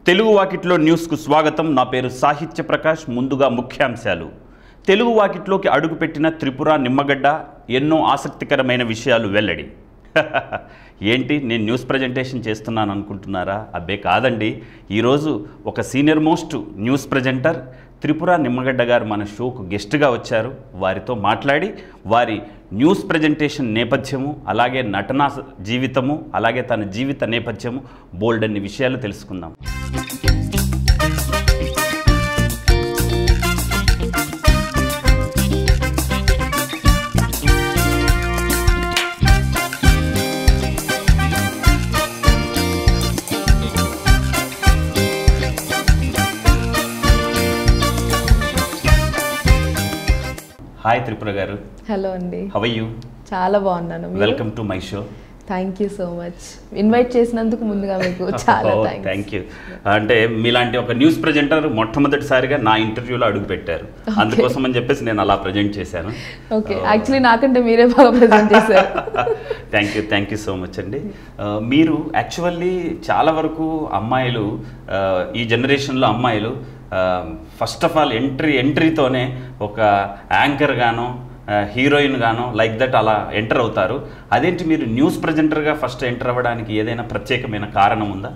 తెలుగు వాకిట్లో న్యూస్కు స్వాగతం నా పేరు సాహిత్య ప్రకాష్ ముందుగా ముఖ్యాంశాలు తెలుగు వాకిట్లోకి అడుగుపెట్టిన త్రిపుర నిమ్మగడ్డ ఎన్నో ఆసక్తికరమైన విషయాలు వెల్లడి ఏంటి నేను న్యూస్ ప్రజెంటేషన్ చేస్తున్నాను అనుకుంటున్నారా అబ్బే కాదండి ఈరోజు ఒక senior most news presenter Tripura Nimmagadda garu మన షోకు గెస్ట్గా వచ్చారు వారితో మాట్లాడి వారి న్యూస్ ప్రజెంటేషన్ నేపథ్యము అలాగే నటనా స- జీవితము అలాగే తన జీవిత నేపథ్యము బోల్డ్ అన్ని విషయాలు తెలుసుకుందాం హాయ్ త్రిపుర గారు హలో అండి హవ్ యూ చాలా బాగున్నాను welcome to my show thank you so much invite చేసినందుకు ముందుగా మీకు చాలా థ్యాంక్స్ థ్యాంక్ యూ అంటే మీలాంటి ఒక న్యూస్ ప్రజెంటర్ మొట్టమొదటిసారిగా నా ఇంటర్వ్యూలో అడుగు పెట్టారు అందుకోసం అని చెప్పేసి నేను అలా ప్రజెంట్ చేశాను ఓకే యాక్చువల్లీ నాకంటే మీరే బాగా ప్రజెంట్ చేశారు thank you thank you so much అండి ఆ, మీరు యాక్చువల్లీ చాలా వరకు అమ్మాయిలు ఆ, ఈ జనరేషన్లో అమ్మాయిలు ఫస్ట్ ఆఫ్ ఆల్ ఎంట్రీ ఎంట్రీతోనే ఒక యాంకర్ గానో హీరోయిన్ గానో లైక్ దట్ అలా ఎంటర్ అవుతారు అదేంటి మీరు న్యూస్ ప్రజెంటర్గా ఫస్ట్ ఎంటర్ అవ్వడానికి ఏదైనా ప్రత్యేకమైన కారణం ఉందా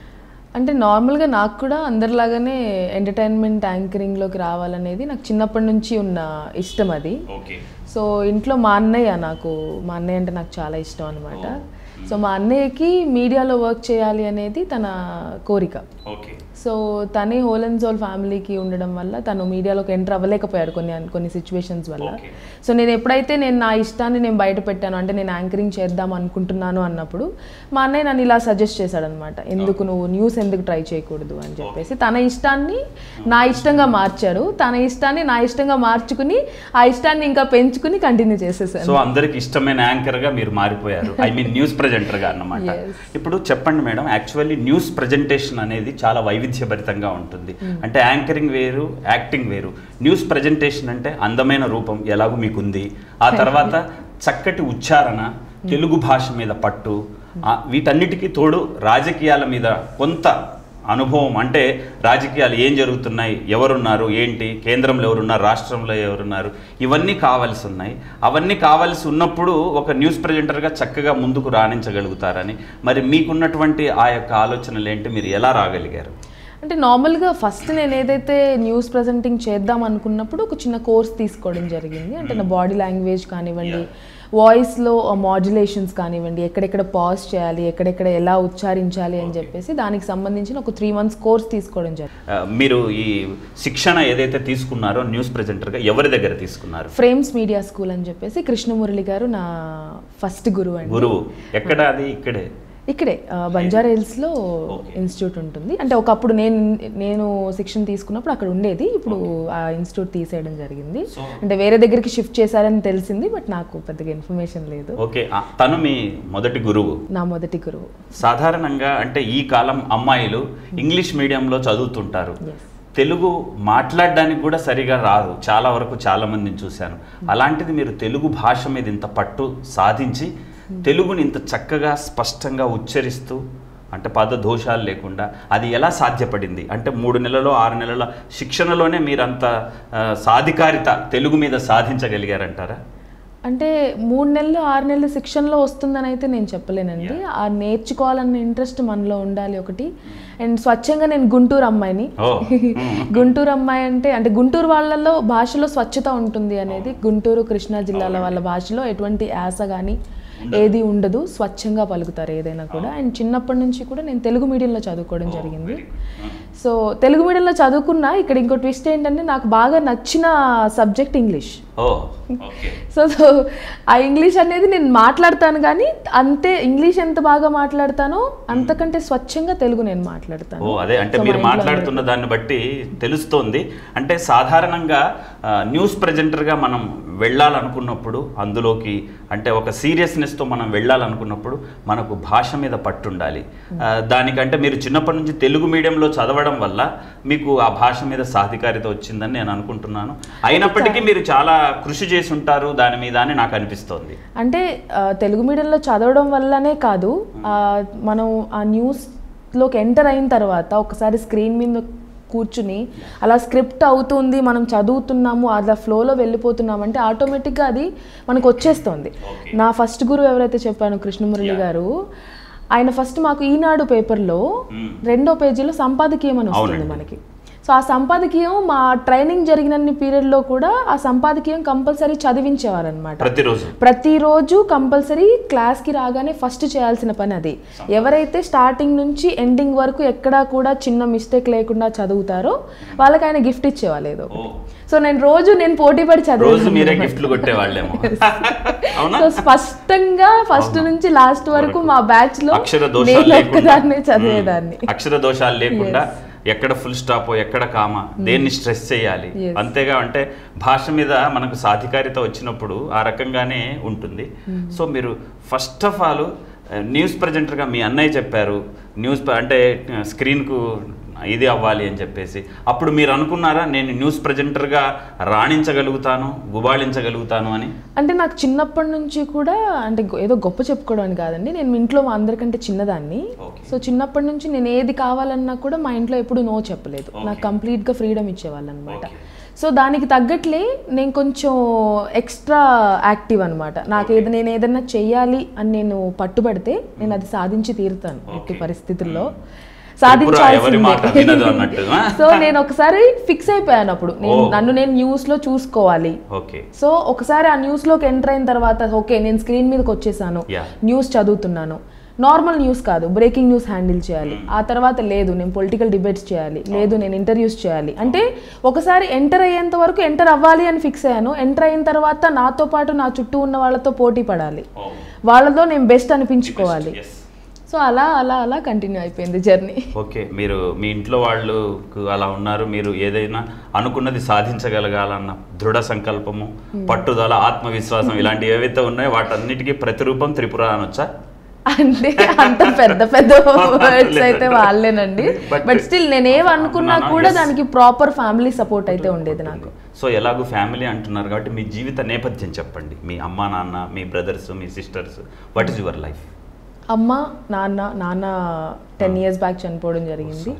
అంటే నార్మల్గా నాకు కూడా అందరిలాగానే ఎంటర్టైన్మెంట్ యాంకరింగ్లోకి రావాలనేది నాకు చిన్నప్పటి నుంచి ఉన్న ఇష్టం అది ఓకే సో ఇంట్లో మా అన్నయ్య నాకు మా అన్నయ్య అంటే నాకు చాలా ఇష్టం అనమాట సో మా అన్నయ్యకి మీడియాలో వర్క్ చేయాలి అనేది తన కోరిక ఓకే సో తనే హోల్ అండ్ సోల్ ఫ్యామిలీకి ఉండడం వల్ల తను మీడియాలోకి ఎంటర్ అవ్వలేకపోయాడు కొన్ని కొన్ని సిచ్యువేషన్స్ వల్ల Okay. సో నేను ఎప్పుడైతే నేను నా ఇష్టాన్ని నేను బయట పెట్టాను అంటే నేను యాంకరింగ్ చేద్దాం అనుకుంటున్నాను అన్నప్పుడు మా అన్నయ్య నన్ను ఇలా సజెస్ట్ చేశాడనమాట ఎందుకు నువ్వు న్యూస్ ఎందుకు ట్రై చేయకూడదు అని చెప్పేసి తన ఇష్టాన్ని నా ఇష్టంగా మార్చారు తన ఇష్టాన్ని నా ఇష్టంగా మార్చుకుని ఆ ఇష్టాన్ని ఇంకా పెంచుకుని కంటిన్యూ చేసేసాను సో అందరికి ఇష్టమైన యాంకర్ గా మీరు మారిపోయారు ఐ మీన్ న్యూస్ ప్రజెంటర్ గా అన్నమాట Yes. ఇప్పుడు చెప్పండి మేడం యాక్చువల్లీ న్యూస్ ప్రజెంటేషన్ అనేది చాలా వైవిధ్యభరితంగా ఉంటుంది అంటే యాంకరింగ్ వేరు యాక్టింగ్ వేరు న్యూస్ ప్రజెంటేషన్ అంటే అందమైన రూపం ఎలాగో మీకుంది ఆ తర్వాత చక్కటి ఉచ్చారణ తెలుగు భాష మీద పట్టు ఆ, వీటన్నిటికీ తోడు రాజకీయాల మీద కొంత అనుభవం అంటే రాజకీయాలు ఏం జరుగుతున్నాయి ఎవరున్నారు ఏంటి కేంద్రంలో ఎవరున్నారు రాష్ట్రంలో ఎవరున్నారు ఇవన్నీ కావాల్సి ఉన్నాయి అవన్నీ కావాల్సి ఉన్నప్పుడు ఒక న్యూస్ ప్రజెంటర్గా చక్కగా ముందుకు రాణించగలుగుతారని మరి మీకున్నటువంటి ఆ యొక్క ఆలోచనలు ఏంటి మీరు ఎలా రాగలిగారు అంటే నార్మల్గా ఫస్ట్ నేను ఏదైతే న్యూస్ ప్రజెంటింగ్ చేద్దాం అనుకున్నప్పుడు ఒక చిన్న కోర్స్ తీసుకోవడం జరిగింది అంటే నా బాడీ లాంగ్వేజ్ కానివ్వండి వాయిస్లో మాడ్యులేషన్స్ కానివ్వండి ఎక్కడెక్కడ పాజ్ చేయాలి ఎక్కడెక్కడ ఎలా ఉచ్చారించాలి అని చెప్పేసి దానికి సంబంధించిన ఒక త్రీ మంత్స్ కోర్స్ తీసుకోవడం జరిగింది ఆ, మీరు ఈ శిక్షణ ఏదైతే తీసుకున్నారో న్యూస్ ప్రజెంటర్గా ఎవరి దగ్గర తీసుకున్నారు ఫ్రేమ్స్ మీడియా స్కూల్ అని చెప్పేసి కృష్ణమురళి గారు నా ఫస్ట్ గురువు అండి గురువు ఎక్కడ అది ఇక్కడే ఇక్కడే ఆ, బంజారా హిల్స్లో Okay. ఇన్స్టిట్యూట్ ఉంటుంది అంటే ఒకప్పుడు నేను నేను శిక్షణ తీసుకున్నప్పుడు అక్కడ ఉండేది ఇప్పుడు ఆ ఇన్స్టిట్యూట్ తీసేయడం జరిగింది So- అంటే వేరే దగ్గరికి షిఫ్ట్ చేశారని తెలిసింది బట్ నాకు పెద్దగా ఇన్ఫర్మేషన్ లేదు ఓకే ఆ, తను మీ మొదటి గురువు నా మొదటి గురువు సాధారణంగా అంటే ఈ కాలం అమ్మాయిలు ఇంగ్లీష్ మీడియంలో చదువుతుంటారు ఎస్ తెలుగు మాట్లాడడానికి కూడా సరిగా రాదు చాలా వరకు చాలా మందిని చూశాను అలాంటిది మీరు తెలుగు భాష మీద ఇంత పట్టు సాధించి తెలుగుని ఇంత చక్కగా స్పష్టంగా ఉచ్చరిస్తూ అంటే పద దోషాలు లేకుండా అది ఎలా సాధ్యపడింది అంటే మూడు నెలలో ఆరు నెలల శిక్షణలోనే మీరంత ఆ, సాధికారిత తెలుగు మీద సాధించగలిగారంటారా అంటే మూడు నెలలు ఆరు నెలలు శిక్షణలో వస్తుందని అయితే నేను చెప్పలేనండి ఆ నేర్చుకోవాలన్న ఇంట్రెస్ట్ మనలో ఉండాలి ఒకటి అండ్ స్వచ్ఛంగా నేను గుంటూరు అమ్మాయిని ఓ గుంటూరు అమ్మాయి అంటే అంటే గుంటూరు వాళ్ళలో భాషలో స్వచ్ఛత ఉంటుంది అనేది గుంటూరు కృష్ణా జిల్లాల వాళ్ళ భాషలో ఎటువంటి యాస కానీ ఏది ఉండదు స్వచ్ఛంగా పలుకుతారు ఏదైనా కూడా అండ్ చిన్నప్పటి నుంచి కూడా నేను తెలుగు మీడియంలో చదువుకోవడం జరిగింది సో తెలుగు మీడియంలో చదువుకున్నా ఇక్కడ ఇంకో ట్విస్ట్ ఏంటంటే నాకు బాగా నచ్చిన subject English oh okay so so ఆ ఇంగ్లీష్ అనేది నేను మాట్లాడతాను కానీ అంతే ఇంగ్లీష్ ఎంత బాగా మాట్లాడతానో అంతకంటే స్వచ్ఛంగా తెలుగు నేను మాట్లాడతాను ఓ అదే అంటే So, మీరు మా ఇంట్లో మాట్లాడుతున్న దాన్ని బట్టి తెలుస్తోంది అంటే సాధారణంగా ఆ, న్యూస్ ప్రజెంటర్గా మనం వెళ్ళాలనుకున్నప్పుడు అందులోకి అంటే ఒక సీరియస్నెస్తో మనం వెళ్ళాలనుకున్నప్పుడు మనకు భాష మీద పట్టుండాలి ఆ, దానికంటే మీరు చిన్నప్పటి నుంచి తెలుగు మీడియంలో చదవడం వల్ల మీకు ఆ భాష మీద సాధికారిత వచ్చిందని నేను అనుకుంటున్నాను అయినప్పటికీ మీరు చాలా కృషి చేసి ఉంటారు దాని మీద అని నాకు అనిపిస్తోంది అంటే ఆ, తెలుగు మీడియంలో చదవడం వల్లనే కాదు ఆ, మనం ఆ న్యూస్ న్యూస్లోకి ఎంటర్ అయిన తర్వాత ఒకసారి స్క్రీన్ మీద కూర్చుని అలా స్క్రిప్ట్ అవుతుంది మనం చదువుతున్నాము అలా ఫ్లోలో వెళ్ళిపోతున్నాం అంటే ఆటోమేటిక్గా అది మనకు వచ్చేస్తుంది Okay. నా ఫస్ట్ గురువు ఎవరైతే చెప్పాను కృష్ణమురళి గారు ఆయన ఫస్ట్ మాకు ఈనాడు పేపర్లో Mm. రెండో పేజీలో సంపాదకీయం అని వస్తుంది అవునండి. మనకి సో ఆ సంపాదకీయం మా ట్రైనింగ్ జరిగినన్ని పీరియడ్లో కూడా ఆ సంపాదకీయం కంపల్సరీ చదివించేవారు అనమాట ప్రతిరోజు ప్రతిరోజు కంపల్సరీ క్లాస్కి రాగానే ఫస్ట్ చేయాల్సిన పని అది ఎవరైతే స్టార్టింగ్ నుంచి ఎండింగ్ వరకు ఎక్కడా కూడా చిన్న మిస్టేక్ లేకుండా చదువుతారో వాళ్ళకి ఆయన గిఫ్ట్ ఇచ్చేవాళ్ళు ఏదో ఓ సో నేను రోజు నేను పోటీ పడి రోజు మీరే చదివాను గిఫ్ట్లు కొట్టేవాళ్ళేమో అవునా సో స్పష్టంగా ఫస్ట్ నుంచి లాస్ట్ వరకు మా బ్యాచ్ లో అక్షర దోషాలు నేను లేకుండా ఒక్కదాన్నే చదివేదాన్ని మ్మ్. అక్షర దోషాలు లేకుండా ఎక్కడ ఫుల్ స్టాప్ ఎక్కడ కామ దేన్ని స్ట్రెస్ చేయాలి Yes. అంతేగా అంటే భాష మీద మనకు సాధికారిత వచ్చినప్పుడు ఆ రకంగానే ఉంటుంది సో మీరు ఫస్ట్ ఆఫ్ ఆల్ న్యూస్ ప్రజెంటర్గా మీ అన్నయ్య చెప్పారు న్యూస్ ప్ర- అంటే స్క్రీన్కు ఇది అవ్వాలి అని చెప్పేసి అప్పుడు మీరు అనుకున్నారా నేను న్యూస్ ప్రజెంటర్గా రాణించగలుగుతాను గుబాళించగలుగుతాను అని అంటే నాకు చిన్నప్పటి నుంచి కూడా అంటే గొ- ఏదో గొప్ప చెప్పుకోవడం అని కాదండి నేను మీ ఇంట్లో మా అందరికంటే చిన్నదాన్ని Okay. సో చిన్నప్పటి నుంచి నేను ఏది కావాలన్నా కూడా మా ఇంట్లో ఎప్పుడు నో చెప్పలేదు నాకు Okay. కంప్లీట్గా ఫ్రీడమ్ ఇచ్చేవాళ్ళు అనమాట Okay. సో దానికి తగ్గట్లే నేను కొంచెం ఎక్స్ట్రా యాక్టివ్ అనమాట నాకు ఏది నేను ఏదైనా చెయ్యాలి అని నేను పట్టుబడితే నేను అది సాధించి తీరుతాను ఎట్టి Okay. పరిస్థితుల్లో త్రిపుర ఎవరి మాట వినదు అన్నట్టు ఆ? సో నేను ఒకసారి ఫిక్స్ అయిపోయాను అప్పుడు నేను Oh. నన్ను నేను న్యూస్ లో చూసుకోవాలి ఓకే సో ఒకసారి ఆ న్యూస్లోకి ఎంటర్ అయిన తర్వాత ఓకే నేను స్క్రీన్ మీదకి వచ్చేసాను Yeah. న్యూస్ చదువుతున్నాను నార్మల్ న్యూస్ కాదు బ్రేకింగ్ న్యూస్ హ్యాండిల్ చేయాలి ఆ తర్వాత లేదు నేను పొలిటికల్ డిబేట్స్ చేయాలి లేదు నేను ఇంటర్వ్యూస్ చేయాలి అంటే ఒకసారి ఎంటర్ అయ్యేంత వరకు ఎంటర్ అవ్వాలి అని ఫిక్స్ అయ్యాను ఎంటర్ అయిన తర్వాత నాతో పాటు నా చుట్టూ ఉన్న వాళ్ళతో పోటీ పడాలి వాళ్ళతో నేను బెస్ట్ అనిపించుకోవాలి ఎస్ సో అలా అలా అలా కంటిన్యూ అయిపోయింది జర్నీ ఓకే మీరు మీ ఇంట్లో వాళ్ళు అలా ఉన్నారు మీరు ఏదైనా అనుకున్నది సాధించగలగాలన్న దృఢ సంకల్పము పట్టుదల ఆత్మవిశ్వాసం ఇలాంటి ఏవైతే ఉన్నాయో వాటన్నిటికీ ప్రతిరూపం త్రిపుర అనొచ్చా అంటే అంత పెద్ద పెద్ద వర్డ్స్ అయితే వాళ్ళేనండి But- బట్ స్టిల్ నేను ఏమనుకున్నా నాన్న, కూడా yes. దానికి ప్రాపర్ ఫ్యామిలీ సపోర్ట్ అయితే ఉండేది నాకు సో ఎలాగో ఫ్యామిలీ అంటున్నారు కాబట్టి మీ జీవిత నేపథ్యం చెప్పండి మీ అమ్మా నాన్న మీ బ్రదర్స్ మీ sisters what is your life అమ్మ నాన్న నాన్న టెన్ ఇయర్స్ బ్యాక్ చనిపోవడం జరిగింది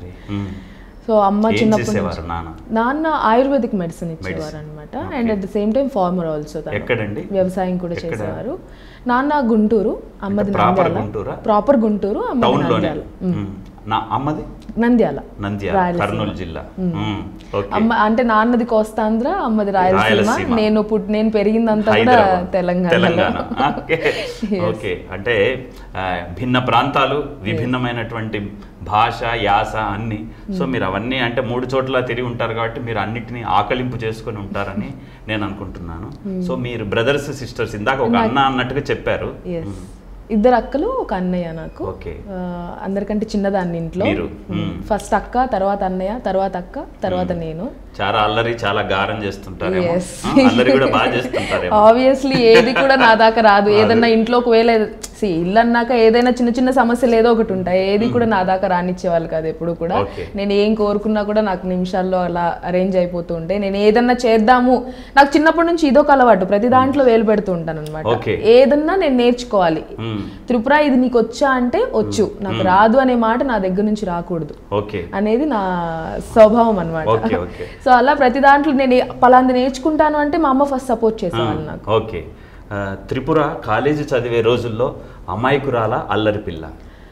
సో అమ్మ ఏం చిన్నప్పటి చేసేవారు నుంచి నాన్న నాన్న ఆయుర్వేదిక్ మెడిసిన్ ఇచ్చేవారు అనమాట and at the same time farmer also ఎక్కడండి వ్యవసాయం కూడా ఎక్కడ? చేసేవారు నాన్న గుంటూరు అమ్మది ప్రాపర్ నంద్యాల గుంటూరా ప్రాపర్ గుంటూరు అమ్మది టౌన్ లోనే నంద్యాల మ్మ్. నా అమ్మది నంద్యాల నంద్యాల రాయలసీమ. కర్నూలు జిల్లా మ్మ్. ఓకే అమ్మ అంటే నాన్నది కోస్తాంధ్ర అమ్మది రాయలసీమ రాయలసీమ. నేను పుట్ నేను పెరిగిందంతా కూడా హైదరాబాద్ తెలంగాణ తెలంగాణ ఓకే ఓకే అంటే ఆ, భిన్న ప్రాంతాలు విభిన్నమైనటువంటి భాష యాస అన్ని సో మీరు అవన్నీ అంటే మూడు చోట్ల తిరిగి ఉంటారు కాబట్టి మీరు అన్నిటినీ ఆకలింపు చేసుకొని ఉంటారని నేను అనుకుంటున్నాను సో మీరు బ్రదర్స్ సిస్టర్స్ ఇందాక ఒక అన్న అన్నట్టుగా చెప్పారు ఎస్ ఇద్దరు అక్కలు ఒక అన్నయ్య నాకు ఓకే ఆ, అందరికంటే చిన్నదాన్ని ఇంట్లో మీరు, మ్మ్. ఫస్ట్ అక్క తర్వాత అన్నయ్య తర్వాత అక్క తర్వాత నేను చాలా అల్లరి చాలా గారం చేస్తుంటారేమో Yes. ఆ, అల్లరి కూడా బాగా చేస్తుంటారేమో ఆబ్వియస్లీ ఏది కూడా నా దాకా రాదు ఏదన్నా ఇంట్లో ఒకవేళ సి ఇల్లు అన్నాక ఏదైనా చిన్న చిన్న సమస్యలు ఏదో ఒకటి ఉంటాయి ఏది కూడా నా దాకా రానిచ్చేవాళ్ళు కాదు ఎప్పుడు కూడా Okay. నేను ఏం కోరుకున్నా కూడా నాకు నిమిషాల్లో అలా అరేంజ్ అయిపోతూ ఉంటే నేను ఏదన్నా చేద్దాము నాకు చిన్నప్పటి నుంచి ఇదొక అలవాటు ప్రతి దాంట్లో వేలు పెడుతూ ఉంటాను అనమాట Okay. ఏదన్నా నేను నేర్చుకోవాలి మ్మ్. త్రిపుర ఇది నీకు వచ్చా అంటే వచ్చు నాకు రాదు అనే మాట నా దగ్గర నుంచి రాకూడదు ఓకే అనేది నా స్వభావం అనమాట ఓకే ఓకే సో అలా ప్రతి దాంట్లో నేను ఏ- పలాంది నేర్చుకుంటాను అంటే మా అమ్మ ఫస్ట్ సపోర్ట్ చేసేవాళ్ళు నాకు ఓకే ఆ, త్రిపుర కాలేజీ చదివే రోజుల్లో అమాయకురాల అల్లరి పిల్ల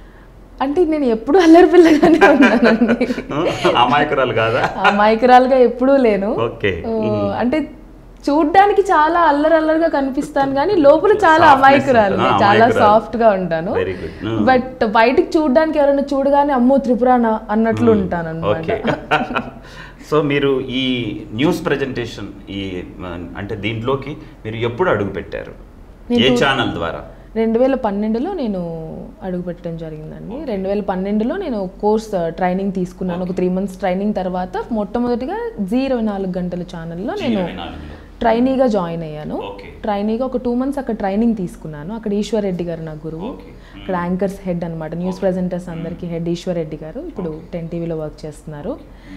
అంటే నేను ఎప్పుడు అల్లరి పిల్లగానే ఉన్నానండి అమాయకురాలు కాదా అమాయకురాలుగా ఎప్పుడూ లేను ఓకే ఓ, అంటే చూడ్డానికి చాలా అల్లరి అల్లరిగా కనిపిస్తాను కానీ లోపల చాలా Softness అమాయకురాలు ఉంటుంది. ఆ, చాలా అమాయకురాలు. సాఫ్ట్ గా ఉంటాను Very good. Mm. బట్ బయటికి చూడడానికి ఎవరైనా చూడగానే అమ్మో త్రిపురానా అన్నట్లు ఉంటాను ఓకే అనమాట సో మీరు ఈ న్యూస్ ప్రజెంటేషన్ ఈ ఆ, అంటే దీంట్లోకి మీరు ఎప్పుడు అడుగు పెట్టారు ఏ ఛానల్ ద్వారా రెండు వేల పన్నెండులో నేను అడుగు పెట్టడం జరిగిందండి రెండు వేల పన్నెండులో నేను కోర్స్ ట్రైనింగ్ తీసుకున్నాను ఒక త్రీ మంత్స్ ట్రైనింగ్ తర్వాత మొట్టమొదటిగా జీ ఇరవై నాలుగు గంటల ఛానల్లో నేను ఇరవై నాలుగులో. ట్రైనీగా జాయిన్ అయ్యాను ఓకే ట్రైనీగా ఒక టూ మంత్స్ అక్కడ ట్రైనింగ్ తీసుకున్నాను అక్కడ ఈశ్వర్ రెడ్డి గారు నా గురువు ఓకే అక్కడ యాంకర్స్ హెడ్ అన్నమాట న్యూస్ ప్రజెంటర్స్ అందరికీ హెడ్ ఈశ్వర్ రెడ్డి గారు ఇప్పుడు టెన్ టీవీలో వర్క్ చేస్తున్నారు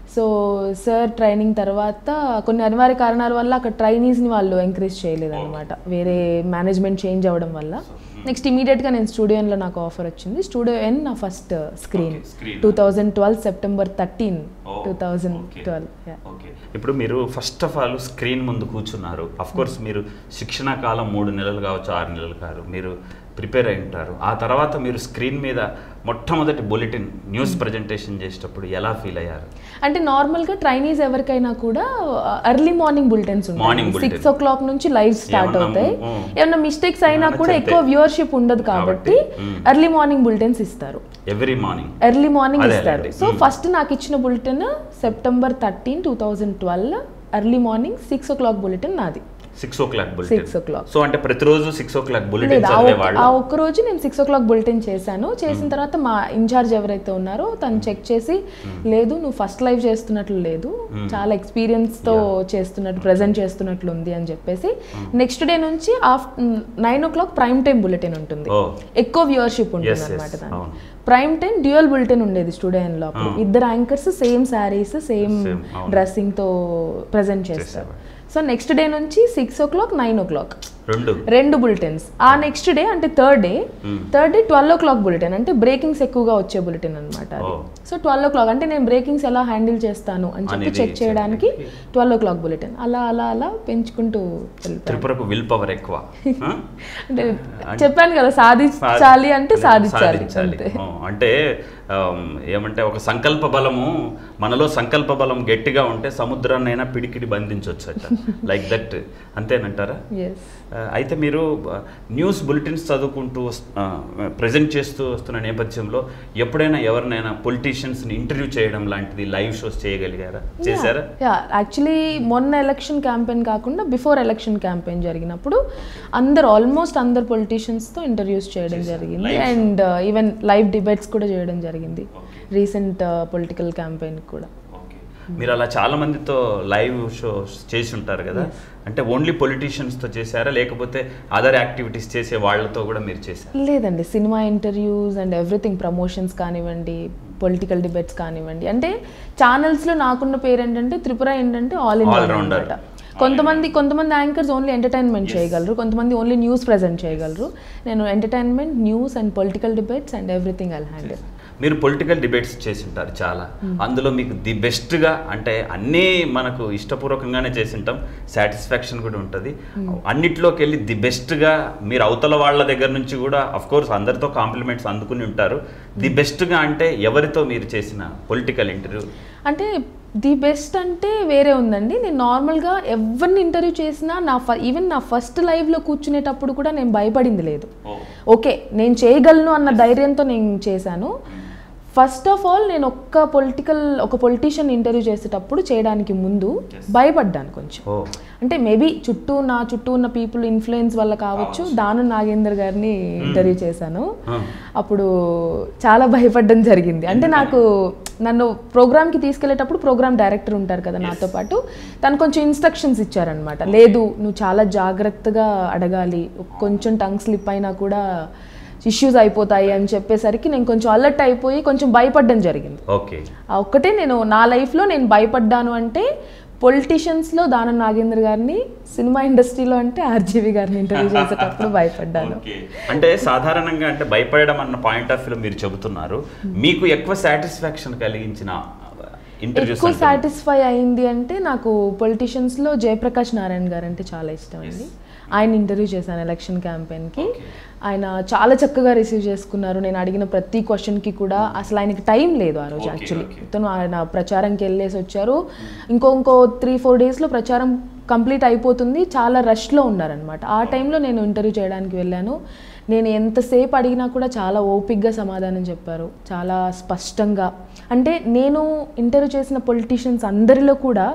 సో సార్ ట్రైనింగ్ తర్వాత కొన్ని అనివార్య కారణాల వల్ల అక్కడ ట్రైనీస్ని వాళ్ళు ఎంకరేజ్ చేయలేదు అనమాట వేరే మేనేజ్మెంట్ చేంజ్ అవ్వడం వల్ల నెక్స్ట్ ఇమీడియట్గా నేను స్టూడియో ఎన్లో నాకు ఆఫర్ వచ్చింది స్టూడియో ఎన్ నా first screen Okay, screen. Two thousand twelve September thirteen Oh, two thousand okay. Twelve okay ఇప్పుడు మీరు ఫస్ట్ ఆఫ్ ఆల్ స్క్రీన్ ముందు కూర్చున్నారు అఫ్ కోర్స్ మీరు శిక్షణ కాలం మూడు నెలలు కావచ్చు ఆరు నెలలు కాదు మీరు ప్రిపేర్ అయి ఉంటారు ఆ తర్వాత మీరు స్క్రీన్ మీద మొట్టమొదటి బులెటిన్ న్యూస్ ప్రజెంటేషన్ చేసేటప్పుడు ఎలా ఫీల్ అయ్యారు అంటే నార్మల్గా ట్రైనీస్ ఎవరికైనా కూడా ఎర్లీ మార్నింగ్ బులెటిన్స్ Morning ఉంటాయి bulletin. సిక్స్ ఓ క్లాక్ నుంచి లైవ్ స్టార్ట్ ఏమన్నా అవుతాయి ము- ఏమన్నా మిస్టేక్స్ అయినా ఏమన్నా కూడా చెప్తే. ఎక్కువ వ్యూవర్షిప్ ఉండదు కాబట్టి కాబట్టి, మ్. ఎర్లీ మార్నింగ్ బులెటిన్స్ ఇస్తారు ఎవ్రీ మార్నింగ్ ఎర్లీ మార్నింగ్ అదే, ఇస్తారు అదే. సో మ్. ఫస్ట్ నాకు ఇచ్చిన bulletin September thirteen two thousand twelve early morning six o'clock bulletin నాది six o'clock bulletin Six o'clock. So అంటే ప్రతిరోజు సిక్స్ ఓ క్లాక్ బులెటిన్ లేదు ఆ ఒక్క- చదివేవాళ్ళు ఆ ఒక్క రోజు నేను సిక్స్ ఓ క్లాక్ బులెటిన్ చేశాను చేసిన తర్వాత మా ఇన్ఛార్జ్ ఎవరైతే ఉన్నారో తను చెక్ చేసి లేదు నువ్వు ఫస్ట్ లైవ్ చేస్తున్నట్లు లేదు చాలా ఎక్స్పీరియన్స్ తో చేస్తున్నట్టు ప్రెజెంట్ చేస్తున్నట్లు ఉంది అని చెప్పేసి నెక్స్ట్ డే నుంచి after nine o'clock prime time bulletin ఉంటుంది ఓ ఎక్కువ వ్యూవర్షిప్ ఉంటుంది Yes, yes. అనమాట దానికి అవును. ప్రైమ్ టైం డ్యూయల్ బులెటిన్ ఉండేది స్టూడియో లో అప్పుడు ఇద్దరు anchors same saris same Same, అవును. డ్రెస్సింగ్ తో ప్రెజెంట్ చేస్తారు సో నెక్స్ట్ డే నుంచి six o'clock nine o'clock రెండు రెండు బులెటిన్స్ ఆ నెక్స్ట్ డే అంటే third day Hmm. Third day twelve o'clock bulletin అంటే బ్రేకింగ్స్ ఎక్కువగా వచ్చే బులెటిన్ అనమాట అది Oh. So twelve o'clock అంటే నేను బ్రేకింగ్స్ ఎలా హ్యాండిల్ చేస్తాను అని చెప్పి అనేది చెక్ చేయడానికి ట్వెల్వ్ ఓ క్లాక్ బులెటిన్ అలా అలా అలా పెంచుకుంటూ వెళ్తాను త్రిపురకు విల్ పవర్ ఎక్కువ ఆ? అంటే చెప్పాను కదా సాధించాలి అంటే సాధించాలి అంతే ఆ, అంటే ఆమ్, ఏమంటే ఒక సంకల్ప బలము మనలో సంకల్ప బలం గట్టిగా ఉంటే సముద్రాన్నైనా పిడికిడి బంధించవచ్చట లైక్ దట్ అంతేనంటారా ఎస్ ఆ, అయితే మీరు ఆ, న్యూస్ బులెటిన్స్ చదువుకుంటూ ప్రజెంట్ చేస్తూ వస్తున్న నేపథ్యంలో ఎప్పుడైనా ఎవరినైనా పొలిటీషియన్స్ని ఇంటర్వ్యూ చేయడం లాంటిది లైవ్ షోస్ చేయగలిగారా చేశారా యా యాక్చువల్లీ మొన్న ఎలక్షన్ క్యాంపెయిన్ కాకుండా బిఫోర్ ఎలక్షన్ క్యాంపెయిన్ జరిగినప్పుడు అందరు ఆల్మోస్ట్ అందరు పొలిటీషియన్స్తో ఇంటర్వ్యూస్ చేయడం జరిగింది Live. And even live debates కూడా చేయడం జరిగింది రీసెంట్ పొలిటికల్ క్యాంపెయిన్ కూడా ఓకే మీరు అలా చాలా మందితో లైవ్ షోస్ చేసి ఉంటారు కదా అంటే ఓన్లీ పొలిటీషియన్స్తో చేశారా లేకపోతే అదర్ యాక్టివిటీస్ చేసే వాళ్ళతో కూడా మీరు చేశారు లేదండి cinema interviews and everything promotions కానివ్వండి పొలిటికల్ డిబేట్స్ కానివ్వండి అంటే ఛానల్స్లో నాకున్న పేరు ఏంటంటే త్రిపుర ఏంటంటే ఆల్ ఇన్ All rounder. అనమాట కొంతమంది కొంతమంది యాంకర్స్ ఓన్లీ ఎంటర్టైన్మెంట్ చేయగలరు కొంతమంది ఓన్లీ న్యూస్ ప్రజెంట్ చేయగలరు నేను entertainment news and political debates and everything I'll handle మీరు పొలిటికల్ డిబేట్స్ చేసి ఉంటారు చాలా అందులో మీకు ది బెస్ట్గా అంటే అన్నీ మనకు ఇష్టపూర్వకంగానే చేసి ఉంటాం సాటిస్ఫాక్షన్ కూడా ఉంటుంది అన్నిట్లోకి వెళ్ళి ది బెస్ట్గా మీరు అవతల వాళ్ళ దగ్గర నుంచి కూడా అఫ్ కోర్స్ అందరితో కాంప్లిమెంట్స్ అందుకుని ఉంటారు ది బెస్ట్గా అంటే ఎవరితో మీరు చేసిన పొలిటికల్ ఇంటర్వ్యూ అంటే ది బెస్ట్ అంటే వేరే ఉందండి నేను నార్మల్గా ఎవరిని ఇంటర్వ్యూ చేసినా నా ఫ ఈవెన్ నా ఫస్ట్ లైవ్లో కూర్చునేటప్పుడు కూడా నేను భయపడింది లేదు ఓకే నేను చేయగలను అన్న ధైర్యంతో నేను చేశాను ఫస్ట్ ఆఫ్ ఆల్ నేను ఒక్క పొలిటికల్ ఒక పొలిటీషియన్ ఇంటర్వ్యూ చేసేటప్పుడు చేయడానికి ముందు భయపడ్డాను కొంచెం ఓ అంటే మేబీ చుట్టూ నా చుట్టూ ఉన్న పీపుల్ ఇన్ఫ్లుయెన్స్ వల్ల కావచ్చు దాను నాగేందర్ గారిని ఇంటర్వ్యూ చేశాను అప్పుడు చాలా భయపడడం జరిగింది అంటే నాకు నన్ను ప్రోగ్రామ్కి తీసుకెళ్లేటప్పుడు ప్రోగ్రామ్ డైరెక్టర్ ఉంటారు కదా నాతో పాటు తను కొంచెం ఇన్స్ట్రక్షన్స్ ఇచ్చారనమాట లేదు నువ్వు చాలా జాగ్రత్తగా అడగాలి కొంచెం టంగ్ స్లిప్ అయినా కూడా ఇష్యూస్ అయిపోతాయి అని చెప్పేసరికి నేను కొంచెం అలర్ట్ అయిపోయి కొంచెం భయపడడం జరిగింది ఓకే ఆ ఒక్కటే నేను నా లైఫ్లో నేను భయపడ్డాను అంటే పొలిటీషియన్స్లో దాన నాగేంద్ర గారిని సినిమా ఇండస్ట్రీలో అంటే ఆర్జీవి గారిని ఇంటర్వ్యూ చేసేటప్పుడు భయపడ్డాను ఓకే. అంటే సాధారణంగా అంటే భయపడడం అన్న పాయింట్ ఆఫ్ వ్యూలో మీరు చెబుతున్నారు మీకు ఎక్కువ సాటిస్ఫాక్షన్ కలిగించిన ఇంటర్వ్యూస్ ఎక్కువ సాటిస్ఫై అయింది అంటే నాకు పొలిటీషియన్స్లో జయప్రకాష్ నారాయణ గారు అంటే చాలా ఇష్టం అండి ఆయన ఇంటర్వ్యూ చేశాను ఎలక్షన్ క్యాంపెయిన్కి ఆయన చాలా చక్కగా రిసీవ్ చేసుకున్నారు నేను అడిగిన ప్రతి క్వశ్చన్కి కూడా అసలు ఆయనకి టైం లేదు ఆ రోజు Okay, యాక్చువల్లీ okay. తను ఆయన ప్రచారంకి వెళ్ళేసి వచ్చారు ఇంకో ఇంకో త్రీ ఫోర్ డేస్లో ప్రచారం కంప్లీట్ అయిపోతుంది చాలా రష్లో ఉన్నారనమాట ఆ టైంలో నేను ఇంటర్వ్యూ చేయడానికి వెళ్ళాను నేను ఎంతసేపు అడిగినా కూడా చాలా ఓపిక్గా సమాధానం చెప్పారు చాలా స్పష్టంగా అంటే నేను ఇంటర్వ్యూ చేసిన పొలిటీషియన్స్ అందరిలో కూడా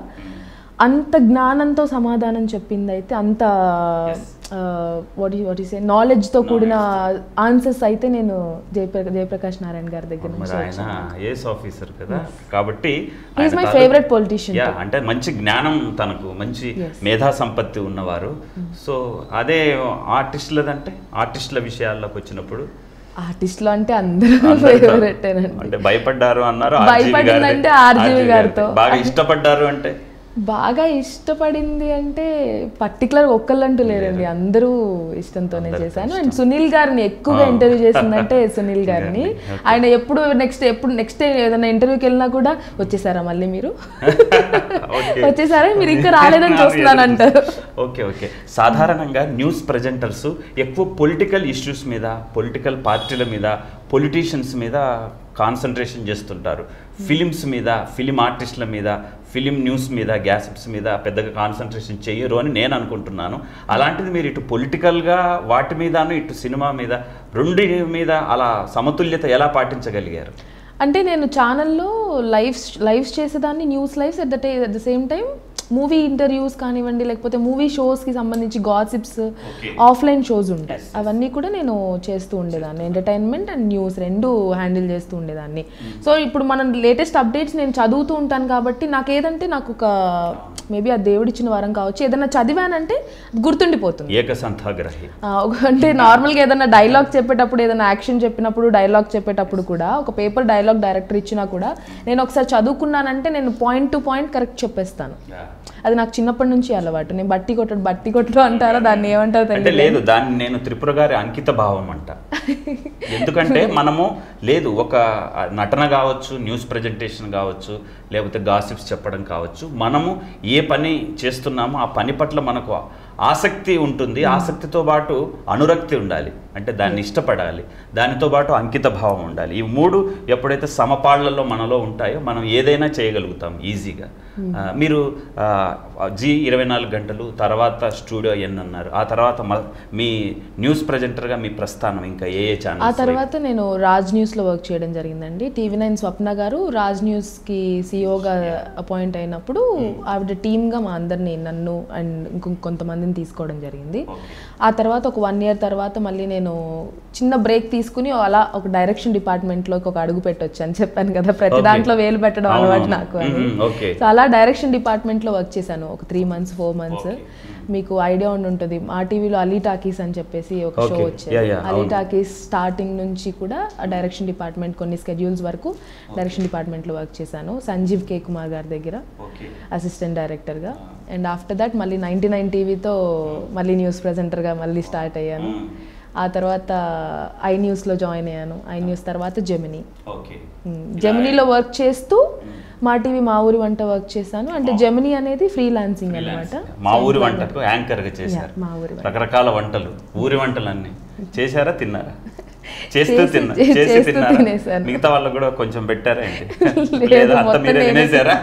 అంత జ్ఞానంతో సమాధానం చెప్పింది అయితే అంత వాట్ వాట్ ఈస్ నాలెడ్జ్తో కూడిన ఆన్సర్స్ అయితే నేను జయప్ర జయప్రకాష్ నారాయణ గారి దగ్గర మరి నుంచి ఆయన ఏఎస్ ఆఫీసర్ కదా కాబట్టి He is ఆయన my తాలూకు- favorite politician Yeah, too. అంటే మంచి జ్ఞానం తనకు మంచి Yes. మేధా సంపత్తి ఉన్నవారు సో అదే ఆర్టిస్టులదంటే ఆర్టిస్టుల విషయాల్లోకి వచ్చినప్పుడు ఆర్టిస్ట్ లో అంటే అందరూ అందరికీ. ఫేవరెట్ అంటే భయపడ్డారు అన్నారు భయపడిందంటే RGV గారితో. బాగా ఇష్టపడ్డారు అంటే బాగా ఇష్టపడింది అంటే పర్టికులర్ ఒక్కళ్ళంటూ లేరండి అందరూ ఇష్టంతోనే చేశాను అండ్ సునీల్ గారిని ఎక్కువగా ఇంటర్వ్యూ చేసిందంటే సునీల్ గారిని ఆయన ఎప్పుడు నెక్స్ట్ ఎప్పుడు నెక్స్ట్ ఏదైనా ఇంటర్వ్యూకి వెళ్ళినా కూడా వచ్చేసారా మళ్ళీ మీరు Okay. వచ్చేసారా మీరు ఇంకా రాలేదని చూస్తున్నాను అంటారు ఓకే ఓకే సాధారణంగా న్యూస్ ప్రజెంటర్స్ ఎక్కువ పొలిటికల్ ఇష్యూస్ మీద పొలిటికల్ పార్టీల మీద పొలిటీషియన్స్ మీద కాన్సన్ట్రేషన్ చేస్తుంటారు ఫిలిమ్స్ మీద ఫిలిం ఆర్టిస్టుల మీద ఫిలిం న్యూస్ మీద గ్యాసిప్స్ మీద పెద్దగా కాన్సన్ట్రేషన్ చేయరు అని నేను అనుకుంటున్నాను అలాంటిది మీరు ఇటు పొలిటికల్గా వాటి మీదను ఇటు సినిమా మీద రెండు మీద అలా సమతుల్యత ఎలా పాటించగలిగారు అంటే నేను ఛానల్లో లైవ్స్ లైవ్స్ చేసేదాన్ని news lives at the day at the same time movie interviews కానివ్వండి లేకపోతే మూవీ షోస్కి సంబంధించి గాసిప్స్ Okay. ఆఫ్లైన్ షోస్ ఉంటాయి అవన్నీ కూడా నేను చేస్తూ ఉండేదాన్ని ఎంటర్టైన్మెంట్ అండ్ న్యూస్ రెండు హ్యాండిల్ చేస్తూ ఉండేదాన్ని సో ఇప్పుడు మనం లేటెస్ట్ అప్డేట్స్ నేను చదువుతూ ఉంటాను కాబట్టి నాకు ఏదంటే నాకు ఒక మేబీ ఆ దేవుడిచ్చిన వరం కావచ్చు ఏదైనా చదివానంటే అది గుర్తుండిపోతుంది ఏకసంథాగ్రహి ఆ, ఒక- అంటే నార్మల్గా ఏదైనా డైలాగ్ చెప్పేటప్పుడు ఏదైనా యాక్షన్ చెప్పినప్పుడు డైలాగ్ చెప్పేటప్పుడు కూడా ఒక పేపర్ డైలాగ్ డైరెక్టర్ ఇచ్చినా కూడా నేను ఒకసారి చదువుకున్నానంటే నేను పాయింట్ టు పాయింట్ కరెక్ట్ చెప్పేస్తాను అది నాకు చిన్నప్పటి నుంచి అలవాటు నేను బట్టి కొట్టడు బట్టి కొట్టడం అంటారా దాన్ని ఏమంటారో అంటే తెలియదు లేదు దాన్ని నేను త్రిపుర గారి అంకిత భావం అంట ఎందుకంటే మనము లేదు ఒక నటన కావచ్చు న్యూస్ ప్రజెంటేషన్ కావచ్చు లేకపోతే గాసిప్స్ చెప్పడం కావచ్చు మనము ఏ పని చేస్తున్నామో ఆ పని పట్ల మనకు ఆసక్తి ఉంటుంది ఆసక్తితో పాటు అనురక్తి ఉండాలి అంటే దాన్ని ఇష్టపడాలి దానితో పాటు అంకిత భావం ఉండాలి ఈ మూడు ఎప్పుడైతే సమపాళ్లలో మనలో ఉంటాయో మనం ఏదైనా చేయగలుగుతాం ఈజీగా ఆ, మీరు ఆ, జీ ఇరవై నాలుగు గంటలు తర్వాత స్టూడియో ఎన్ అన్నారు ఆ తర్వాత మ- మీ న్యూస్ ప్రజెంటర్గా మీ ప్రస్థానం ఇంకా ఏ ఏ ఆ ఛానల్ తర్వాత నేను రాజ్ న్యూస్లో వర్క్ చేయడం జరిగిందండి టీవీ నైన్ స్వప్న గారు రాజ్ న్యూస్కి సీఓగా అపాయింట్ అయినప్పుడు ఆవిడ టీమ్గా మా అందరినీ నన్ను అండ్ ఇంకొ కొంతమందిని తీసుకోవడం జరిగింది ఆ తర్వాత ఒక వన్ ఇయర్ తర్వాత మళ్ళీ నేను చిన్న బ్రేక్ తీసుకుని అలా ఒక డైరెక్షన్ డిపార్ట్మెంట్లోకి ఒక అడుగు పెట్టొచ్చు అని చెప్పాను కదా ప్రతి Okay. దాంట్లో వేలు పెట్టడం అవును. అలవాటు నాకు అని మ్మ్, okay. సో అలా డైరెక్షన్ డిపార్ట్మెంట్లో వర్క్ చేశాను ఒక త్రీ మంత్స్ ఫోర్ మంత్స్ మీకు ఐడియా ఉండి ఉంటుంది మా టీవీలో అలీ టాకీస్ అని చెప్పేసి ఒక షో Okay. వచ్చేది Yeah, yeah, అలీ అవును. టాకీస్ స్టార్టింగ్ నుంచి కూడా ఆ డైరెక్షన్ డిపార్ట్మెంట్ కొన్ని స్కెడ్యూల్స్ వరకు డైరెక్షన్ డిపార్ట్మెంట్లో వర్క్ చేశాను సంజీవ్ కే కుమార్ గారి దగ్గర ఓకే అసిస్టెంట్ డైరెక్టర్గా అండ్ ఆఫ్టర్ దట్ మళ్ళీ నైంటీ నైన్ టీవీతో మళ్ళీ న్యూస్ ప్రజెంటర్గా మళ్ళీ స్టార్ట్ అయ్యాను ఆ తర్వాత ఐ న్యూస్లో జాయిన్ అయ్యాను ఐ న్యూస్ తర్వాత జెమినీ ఓకే జెమినీలో వర్క్ చేస్తూ మా టీవీ మా ఊరి వంట వర్క్ చేశాను అంటే జెమినీ అనేది ఫ్రీలాన్సింగ్ అనమాట మా ఊరి వంటకు యాంకర్గా చేశారు మా ఊరి వంట. రకరకాల వంటలు ఊరి వంటలన్నీ చేశారా తిన్నారా చేస్తూ చేసి- తిన్నా చే- చేసి చేస్తూ తిన్నారా తినేశాను. మిగతా వాళ్ళకు కూడా కొంచెం పెట్టారా ఏంటి లేదు, లేదా అంత మొత్తం మీరే నేనే తినేసారా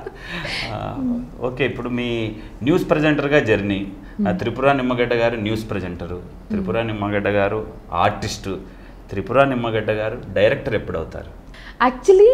ఆ, ఓకే ఇప్పుడు మీ న్యూస్ ప్రజెంటర్గా జర్నీ ఆ, త్రిపుర నిమ్మగడ్డ గారు న్యూస్ ప్రజెంటరు త్రిపుర నిమ్మగడ్డ గారు ఆర్టిస్టు త్రిపుర నిమ్మగడ్డ గారు డైరెక్టర్ ఎప్పుడు అవుతారు యాక్చువల్లీ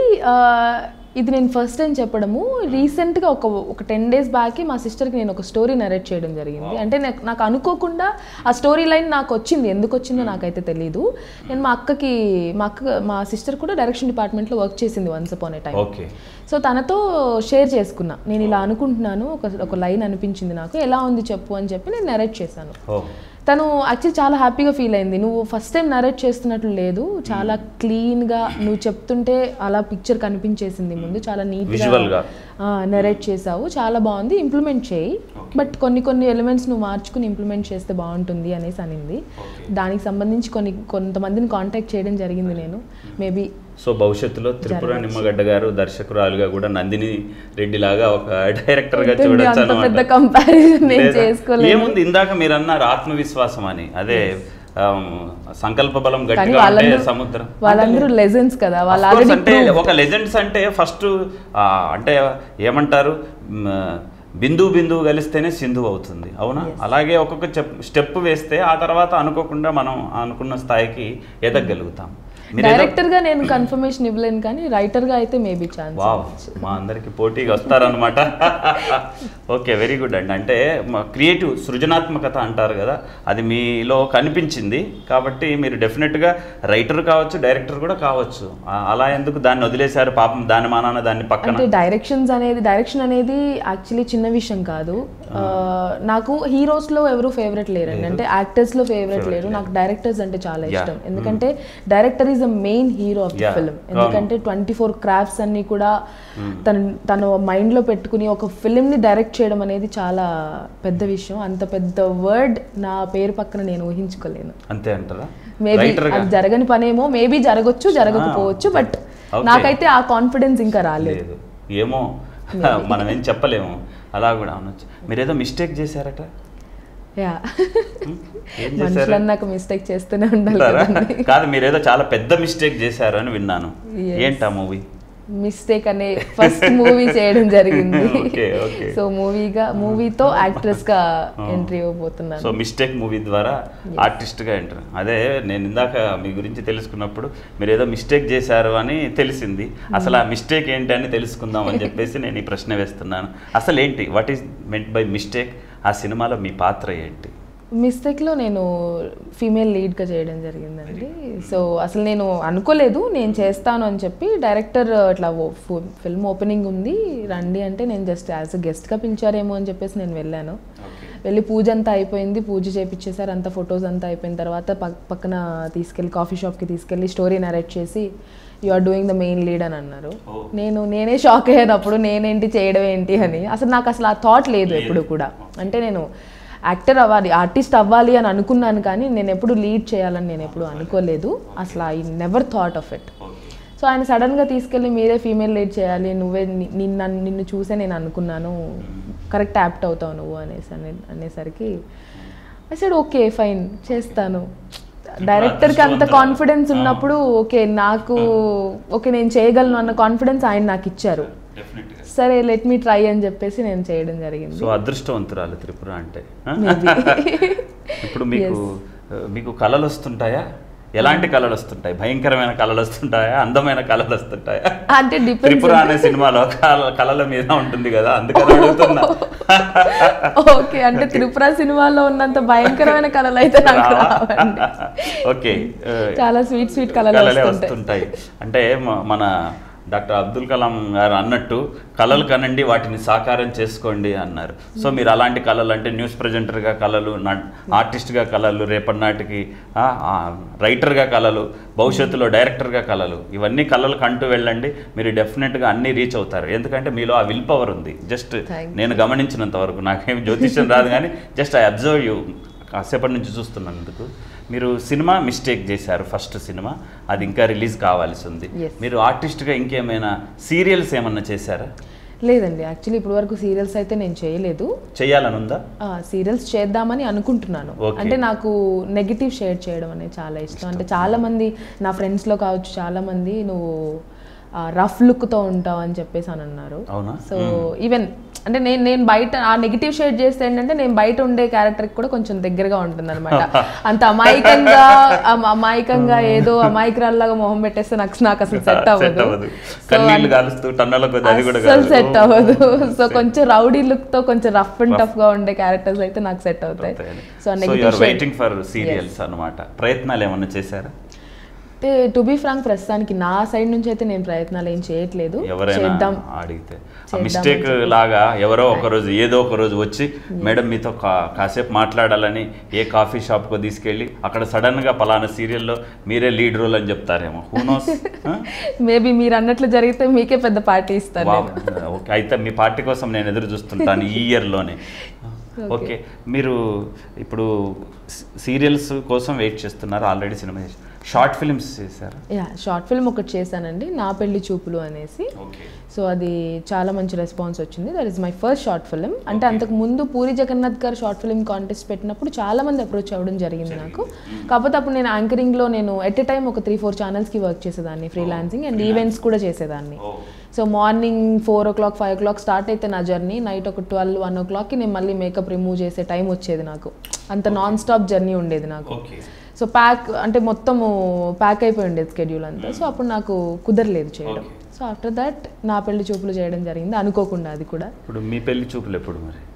ఇది నేను ఫస్ట్ టైం చెప్పడము రీసెంట్గా ఒక ఒక టెన్ డేస్ బ్యాక్ మా సిస్టర్కి నేను ఒక స్టోరీ నరేట్ చేయడం జరిగింది అంటే నాకు నాకు అనుకోకుండా ఆ స్టోరీ లైన్ నాకు వచ్చింది ఎందుకు వచ్చిందో నాకైతే తెలియదు నేను మా అక్కకి మా అక్క మా సిస్టర్ కూడా డైరెక్షన్ డిపార్ట్మెంట్లో వర్క్ చేసింది once upon a time okay so తనతో షేర్ చేసుకున్నా నేను ఇలా అనుకుంటున్నాను ఒక ఒక లైన్ అనిపించింది నాకు ఎలా ఉంది చెప్పు అని చెప్పి నేను నరేట్ చేశాను ఓ తను యాక్చువల్లీ చాలా హ్యాపీగా ఫీల్ అయింది నువ్వు ఫస్ట్ టైం నరేట్ చేస్తున్నట్లు లేదు చాలా క్లీన్గా నువ్వు చెప్తుంటే అలా పిక్చర్ కనిపించేసింది ముందు చాలా Visual గా. నీట్గా నరేట్ చేసావు చాలా బాగుంది ఇంప్లిమెంట్ చేయి బట్ కొన్ని కొన్ని ఎలిమెంట్స్ నువ్వు మార్చుకుని ఇంప్లిమెంట్ చేస్తే బాగుంటుంది అనేసి అనింది దానికి సంబంధించి కొన్ని కొంతమందిని కాంటాక్ట్ చేయడం జరిగింది నేను మేబీ సో భవిష్యత్తులో త్రిపుర నిమ్మగడ్డ గారు దర్శకురాలుగా కూడా నందిని రెడ్డి లాగా ఒక డైరెక్టర్ గా ఉంటుంది, చూడొచ్చు అంత పెద్ద అన్నమాట. comparison నేను లేదా? చేసుకోలేను. ఏముంది ఇందాక మీరు అన్నారు ఆత్మవిశ్వాసం అని అదే ఆమ్, సంకల్ప బలం కానీ గట్టిగా ఉంటే వాళ్ళందరూ సముద్రం వాళ్ళందరూ లెజెండ్స్ కదా వాళ్ళు Of course, ఆల్రెడీ అంటే ఒక లెజెండ్స్ అంటే ఫస్ట్ అంటే ఏమంటారు మ్, బిందువు బిందువు కలిస్తేనే సింధు అవుతుంది అవునా అలాగే ఒక్కొక్క స్టెప్ వేస్తే ఆ తర్వాత అనుకోకుండా మనం అనుకున్న స్థాయికి ఎదగలుగుతాం మీరు ఏదో- డైరెక్టర్ గా నేను కన్ఫర్మేషన్ ఇవ్వలేను కానీ రైటర్ గా అయితే మేబీ ఛాన్స్ వావ్ మా అందరికి పోటీగా వస్తారనమాట ఓకే వెరీ గుడ్ అండి అంటే క్రియేటివ్ సృజనాత్మకత అంటారు కదా అది మీలో కనిపించింది కాబట్టి మీరు డెఫినెట్గా రైటర్ కావచ్చు డైరెక్టర్ కూడా కావచ్చు ఆ- అలా ఎందుకు దాన్ని వదిలేశారు పాపం దాని మానాన దాన్ని పక్కన అంటే డైరెక్షన్స్ అనేది డైరెక్షన్ అనేది యాక్చువల్లీ చిన్న విషయం కాదు నాకు హీరోస్ లో ఎవరు ఫేవరెట్ లేరండి అంటే యాక్టర్స్ లో ఫేవరెట్ లేరు నాకు డైరెక్టర్స్ అంటే చాలా ఇష్టం ఎందుకంటే director is the main hero of the Yeah. Film ఎందుకంటే ట్వంటీ ఫోర్ క్రాఫ్ట్స్ అన్ని కూడా తను తను మైండ్ లో పెట్టుకుని ఒక ఫిల్మ్ ని డైరెక్ట్ చేయడం అనేది చాలా పెద్ద విషయం అంత పెద్ద వర్డ్ నా పేరు పక్కన నేను ఊహించుకోలేను అంతే అంటారా మేబీ రైటర్ గా అది జరగని పనేమో మేబీ జరగచ్చు జరగకపోవచ్చు బట్ Okay. నాకైతే ఆ కాన్ఫిడెన్స్ ఇంకా రాలేదు లేదు ఏమో మనం ఏం చెప్పలేము అలా కూడా అనొచ్చు మీరేదో మిస్టేక్ చేశారట యా హ్మ్? ఏం చేశారు మనుషులన్నాక మిస్టేక్ చేస్తూనే ఉండాలి అంటారా? కదండి కాదు మీరేదో చాలా పెద్ద మిస్టేక్ చేశారు అని విన్నాను Yes. ఏంటా మూవీ మిస్టేక్ అనే ఫస్ట్ మూవీ చేయడం జరిగింది Okay, okay. సో మూవీగా మూవీతో యాక్ట్రెస్ గా ఎంట్రీ ఇవ్వబోతున్నాను సో మిస్టేక్ మూవీ ద్వారా ఆర్టిస్ట్గా ఎంటర్ అదే నేను ఇందాక మీ గురించి తెలుసుకున్నప్పుడు మీరు ఏదో మిస్టేక్ చేశారు అని తెలిసింది అసలు ఆ మిస్టేక్ ఏంటి అని తెలుసుకుందాం అని చెప్పేసి నేను ఈ ప్రశ్న వేస్తున్నాను అసలు ఏంటి what is meant by mistake ఆ సినిమాలో మీ పాత్ర ఏంటి మిస్టేక్ లో నేను ఫీమేల్ లీడ్ గా చేయడం జరిగిందండి సో అసలు నేను అనుకోలేదు నేను చేస్తాను అని చెప్పి డైరెక్టర్ ఇట్లా ఫిల్మ్ ఓపెనింగ్ ఉంది రండి అంటే నేను జస్ట్ యాజ్ అ గెస్ట్ గా పిలిచారేమో అని చెప్పేసి నేను వెళ్ళాను వెళ్ళి పూజ అంతా అయిపోయింది పూజ చేపించేసారు అంతా ఫొటోస్ అంతా అయిపోయిన తర్వాత పక్- పక్కన తీసుకెళ్ళి కాఫీ షాప్కి తీసుకెళ్ళి స్టోరీ నరేట్ చేసి you are doing the main lead అని అన్నారు Oh. నేను నేనే షాక్ అయ్యానప్పుడు నేనేంటి చేయడం ఏంటి అని అసలు నాకు అసలు ఆ థాట్ లేదు ఎప్పుడు కూడా అంటే నేను యాక్టర్ అవ్వాలి ఆర్టిస్ట్ అవ్వాలి అని అనుకున్నాను కానీ నేను ఎప్పుడు లీడ్ చేయాలని నేను ఎప్పుడు అనుకోలేదు అసలు I never thought of it so ఆయన సడన్గా తీసుకెళ్ళి మీరే ఫీమేల్ లీడ్ చేయాలి నువ్వే ని- నిన్న నిన్ను చూసే నేను అనుకున్నాను కరెక్ట్ యాప్ట్ అవుతావు నువ్వు అనేసి అనే అనేసరికి ఐ సైడ్ ఓకే ఫైన్ చేస్తాను డైరెక్టర్కి అంత కాన్ఫిడెన్స్ ఉన్నప్పుడు ఓకే నాకు ఓకే నేను చేయగలను అన్న కాన్ఫిడెన్స్ ఆయన నాకు ఇచ్చారు సరే లెట్ మీ ట్రై అని చెప్పేసి నేను చేయడం జరిగింది సో అదృష్టవంతురాలు త్రిపుర అంటే ఆ? Maybe. ఇప్పుడు మీకు మీకు కళలు వస్తుంటాయా ఎలాంటి కళలు వస్తుంటాయి భయంకరమైన కళలు వస్తుంటాయా అందమైన కళలు వస్తుంటాయా అంటే డిపెండ్స్ త్రిపుర అనే సినిమాలో కళ- కళల మీద ఉంటుంది కదా అందుకని అడుగుతున్నా ఓకే అంటే త్రిపుర సినిమాలో ఉన్నంత భయంకరమైన కళలు అయితే నాకు రావండి ఓకే చాలా స్వీట్ స్వీట్ కళలు కళలే వస్తుంటాయి వస్తుంటాయి అంటే మ- మన డాక్టర్ అబ్దుల్ కలాం గారు అన్నట్టు కళలు కనండి వాటిని సాకారం చేసుకోండి అన్నారు సో మీరు అలాంటి కళలు అంటే న్యూస్ ప్రజెంటర్గా కళలు న- ఆర్టిస్ట్గా కళలు రేపటి నాటికి ఆ, ఆ, రైటర్గా కళలు భవిష్యత్తులో డైరెక్టర్గా కళలు ఇవన్నీ కళలు కంటూ వెళ్ళండి మీరు డెఫినెట్గా అన్నీ రీచ్ అవుతారు ఎందుకంటే మీలో ఆ విల్ పవర్ ఉంది జస్ట్ Thank నేను గమనించినంత వరకు నాకేం జ్యోతిష్యం రాదు కానీ జస్ట్ ఐ అబ్జర్వ్ యూ కాసేపటి నుంచి చూస్తున్నందుకు మీరు సినిమా మిస్టేక్ చేశారు ఫస్ట్ సినిమా అది ఇంకా రిలీజ్ కావాల్సి ఉంది Yes. మీరు ఆర్టిస్ట్గా ఇంకేమైనా సీరియల్స్ ఏమన్నా చేశారా లేదండి యాక్చువల్లీ ఇప్పుడు వరకు సీరియల్స్ అయితే నేను చేయలేదు చేయాలని ఉందా సీరియల్స్ చేద్దామని అనుకుంటున్నాను Okay. అంటే నాకు నెగిటివ్ షేర్ చేయడం అనేది చాలా ఇష్టం అంటే చాలా మంది నా ఫ్రెండ్స్లో కావచ్చు చాలా మంది నువ్వు రఫ్ లుక్తో ఉంటావు అని చెప్పేసి అని అన్నారు అవునా సో ఈవెన్ అంటే నేను నేను బయట ఆ నెగిటివ్ షేడ్ చేస్తే ఏంటంటే నేను బయట ఉండే క్యారెక్టర్కి కూడా కొంచెం దగ్గరగా ఉంటుంది అనమాట అంత అమాయకంగా అమ- అమాయకంగా ఏదో అమాయకురాల్లాగా మొహం పెట్టేస్తే నాకు నాకు అసలు సెట్ సెట్ అవ్వదు అవ్వదు So, కన్నీళ్ళు కాలుస్తూ టన్నుల కొద్ది అది కూడా అస్సలు కాదు. సెట్ ఓ, అవ్వదు ఓ, సో set కొంచెం రౌడీ లుక్ తో కొంచెం రఫ్ అండ్ టఫ్ గా ఉండే క్యారెక్టర్స్ అయితే నాకు సెట్ అవుతాయి అవుతాయని. So so negative you are waiting for serials అన్నమాట ప్రయత్నాలు ఏమన్నా చేశారా అంటే టు బి ఫ్రాంక్ ప్రస్తుతానికి నా సైడ్ నుంచి అయితే నేను ప్రయత్నాలు ఏం చేయట్లేదు ఎవరైనా చేద్దాం అడిగితే ఆ చేద్దామని మిస్టేక్ చెప్పేసి. లాగా ఎవరో ఒక రోజు ఏదో ఒక రోజు వచ్చి మేడం మీతో కా- కాసేపు మాట్లాడాలని ఏ కాఫీ షాప్కో తీసుకెళ్ళి అక్కడ సడన్ గా పలానా సీరియల్లో మీరే లీడ్ రోల్ అని చెప్తారేమో హూనోస్ మేబీ మీరు అన్నట్లు జరిగితే మీకే పెద్ద పార్టీ ఇస్తాను నేను. ఓకే అయితే మీ పార్టీ కోసం నేను ఎదురు చూస్తుంటాను ఈ ఇయర్లోనే ఓకే మీరు ఇప్పుడు సీరియల్స్ కోసం వెయిట్ చేస్తున్నారు ఆల్రెడీ సినిమా చేసి షార్ట్ ఫిల్మ్స్ చేశారు యా షార్ట్ ఫిల్మ్ ఒకటి చేశానండి నా పెళ్లి చూపులు అనేసి ఓకే సో అది చాలా మంచి రెస్పాన్స్ వచ్చింది that is my first short film అంటే అంతకు ముందు పూరి జగన్నాథ్ గారు షార్ట్ ఫిల్మ్ కాంటెస్ట్ పెట్టినప్పుడు చాలా మంది అప్రోచ్ అవ్వడం జరిగింది నాకు కాకపోతే అప్పుడు నేను యాంకరింగ్లో నేను ఎట్ ఎ టైం ఒక త్రీ ఫోర్ ఛానల్స్కి వర్క్ చేసేదాన్ని ఫ్రీలాన్సింగ్ అండ్ ఈవెంట్స్ కూడా చేసేదాన్ని so morning four o'clock five o'clock start అయితే నా జర్నీ నైట్ ఒక ట్వెల్వ్ వన్ ఓ క్లాక్కి నేను మళ్ళీ మేకప్ రిమూవ్ చేసే టైం వచ్చేది నాకు అంత నాన్ స్టాప్ జర్నీ ఉండేది నాకు ఓకే సో ప్యాక్ అంటే మొత్తము ప్యాక్ అయిపోయి ఉండేది స్కెడ్యూల్ అంతా సో అప్పుడు నాకు కుదరలేదు చేయడం Okay. సో ఆఫ్టర్ దట్ నా పెళ్లి చూపులు చేయడం జరిగింది అనుకోకుండా అది కూడా ఇప్పుడు మీ పెళ్లి చూపులు ఎప్పుడు మరి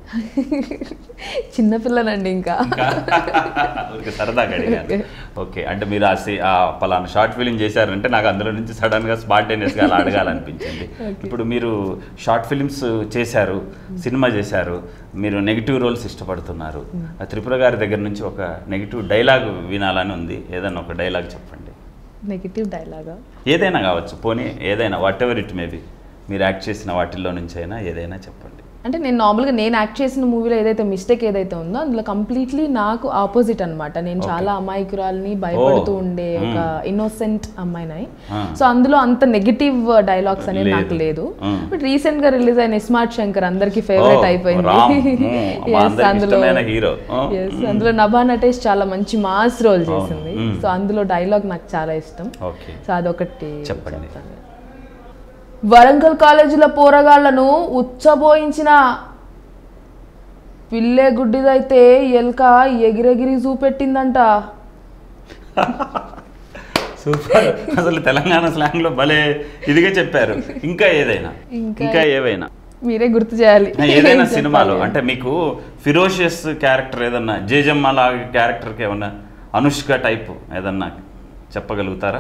చిన్నపిల్లనండి ఇంకా ఊరికే సరదాగా అడిగాను ఓకే అంటే మీరు ఆ సి- ఆ పలానా షార్ట్ ఫిలిం చేశారంటే నాకు అందులో నుంచి సడన్గా స్పాంటేనియస్గా అలా అడగాలనిపించింది ఇప్పుడు మీరు షార్ట్ ఫిలిమ్స్ చేశారు సినిమా చేశారు మీరు నెగిటివ్ రోల్స్ ఇష్టపడుతున్నారు ఆ త్రిపుర గారి దగ్గర నుంచి ఒక నెగిటివ్ డైలాగ్ వినాలని ఉంది ఏదైనా ఒక డైలాగ్ చెప్పండి నెగిటివ్ డైలాగా ఏదైనా కావచ్చు పోనీ ఏదైనా వాట్ ఎవర్ ఇట్ మేబీ మీరు యాక్ట్ చేసిన వాటిల్లో నుంచి అయినా ఏదైనా చెప్పండి అంటే నేను నార్మల్గా నేను యాక్ట్ చేసిన మూవీలో ఏదైతే మిస్టేక్ ఏదైతే ఉందో అందులో కంప్లీట్లీ నాకు ఆపోజిట్ అన్నమాట నేను చాలా అమాయకురాల్ని భయపడుతూ Oh. ఉండే ఒక ఇన్నోసెంట్ అమ్మాయిని Ah. సో అందులో అంత నెగిటివ్ డైలాగ్స్ అనేది లేదు. నాకు లేదు Mm. బట్ రీసెంట్ గా రిలీజ్ అయిన స్మార్ట్ శంకర్ అందరికి ఫేవరెట్ Oh, అయిపోయింది రామ్. Mm, మా Yes, అందరికి అందులో ఇష్టమైన hero. Oh, yes, అందులో నభా నటేష్ చాలా మంచి మాస్ రోల్ చేసింది Mm. సో అందులో డైలాగ్ నాకు చాలా ఇష్టం ఓకే సో అదొకటి చెప్పండి. చెప్తాను. వరంగల్ కాలేజీల పోరగాళ్లను ఉచ్చబోయించిన పిల్లే గుడ్డిదైతే ఎల్క ఎగిరెగిరి చూపెట్టిందంట సూపర్ అసలు తెలంగాణ స్లాంగ్ లో భలే ఇదిగా చెప్పారు ఇంకా ఏదైనా ఇంకా- ఇంకా ఏవైనా మీరే గుర్తు చేయాలి ఏదైనా చెప్పాలి. సినిమాలో అంటే మీకు ఫిరోషియస్ క్యారెక్టర్ ఏదన్నా జేజమ్మ లాగా క్యారెక్టర్కి ఏమన్నా అనుష్క టైప్ ఏదన్నా చెప్పగలుగుతారా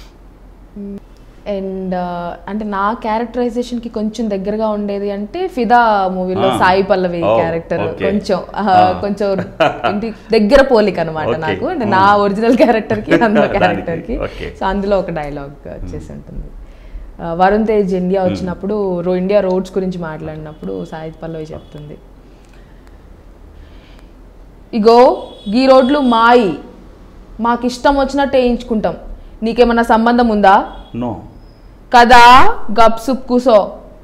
అండ్ అంటే నా క్యారెక్టరైజేషన్ కి కొంచెం దగ్గరగా ఉండేది అంటే ఫిదా మూవీలో Ah. Sai Pallavi Oh, character okay. కొంచెం ఆ, Ah. కొంచెం ఇంటి దగ్గర పోలిక అనమాట Okay. నాకు అంటే నా ఒరిజినల్ క్యారెక్టర్ కి అందులో దానికి, క్యారెక్టర్ కి okay. సో అందులో ఒక డైలాగ్ వచ్చేసి ఉంటుంది ఆ, వరుణ్ తేజ్ ఇండియా వచ్చినప్పుడు రో ఇండియా రోడ్స్ గురించి మాట్లాడినప్పుడు సాయి పల్లవి చెప్తుంది ఇగో గీ రోడ్లు మాయి మాకు ఇష్టం వచ్చినట్టు వేయించుకుంటాం నీకేమన్నా సంబంధం ఉందా నో కదా గప్సుప్ కూసో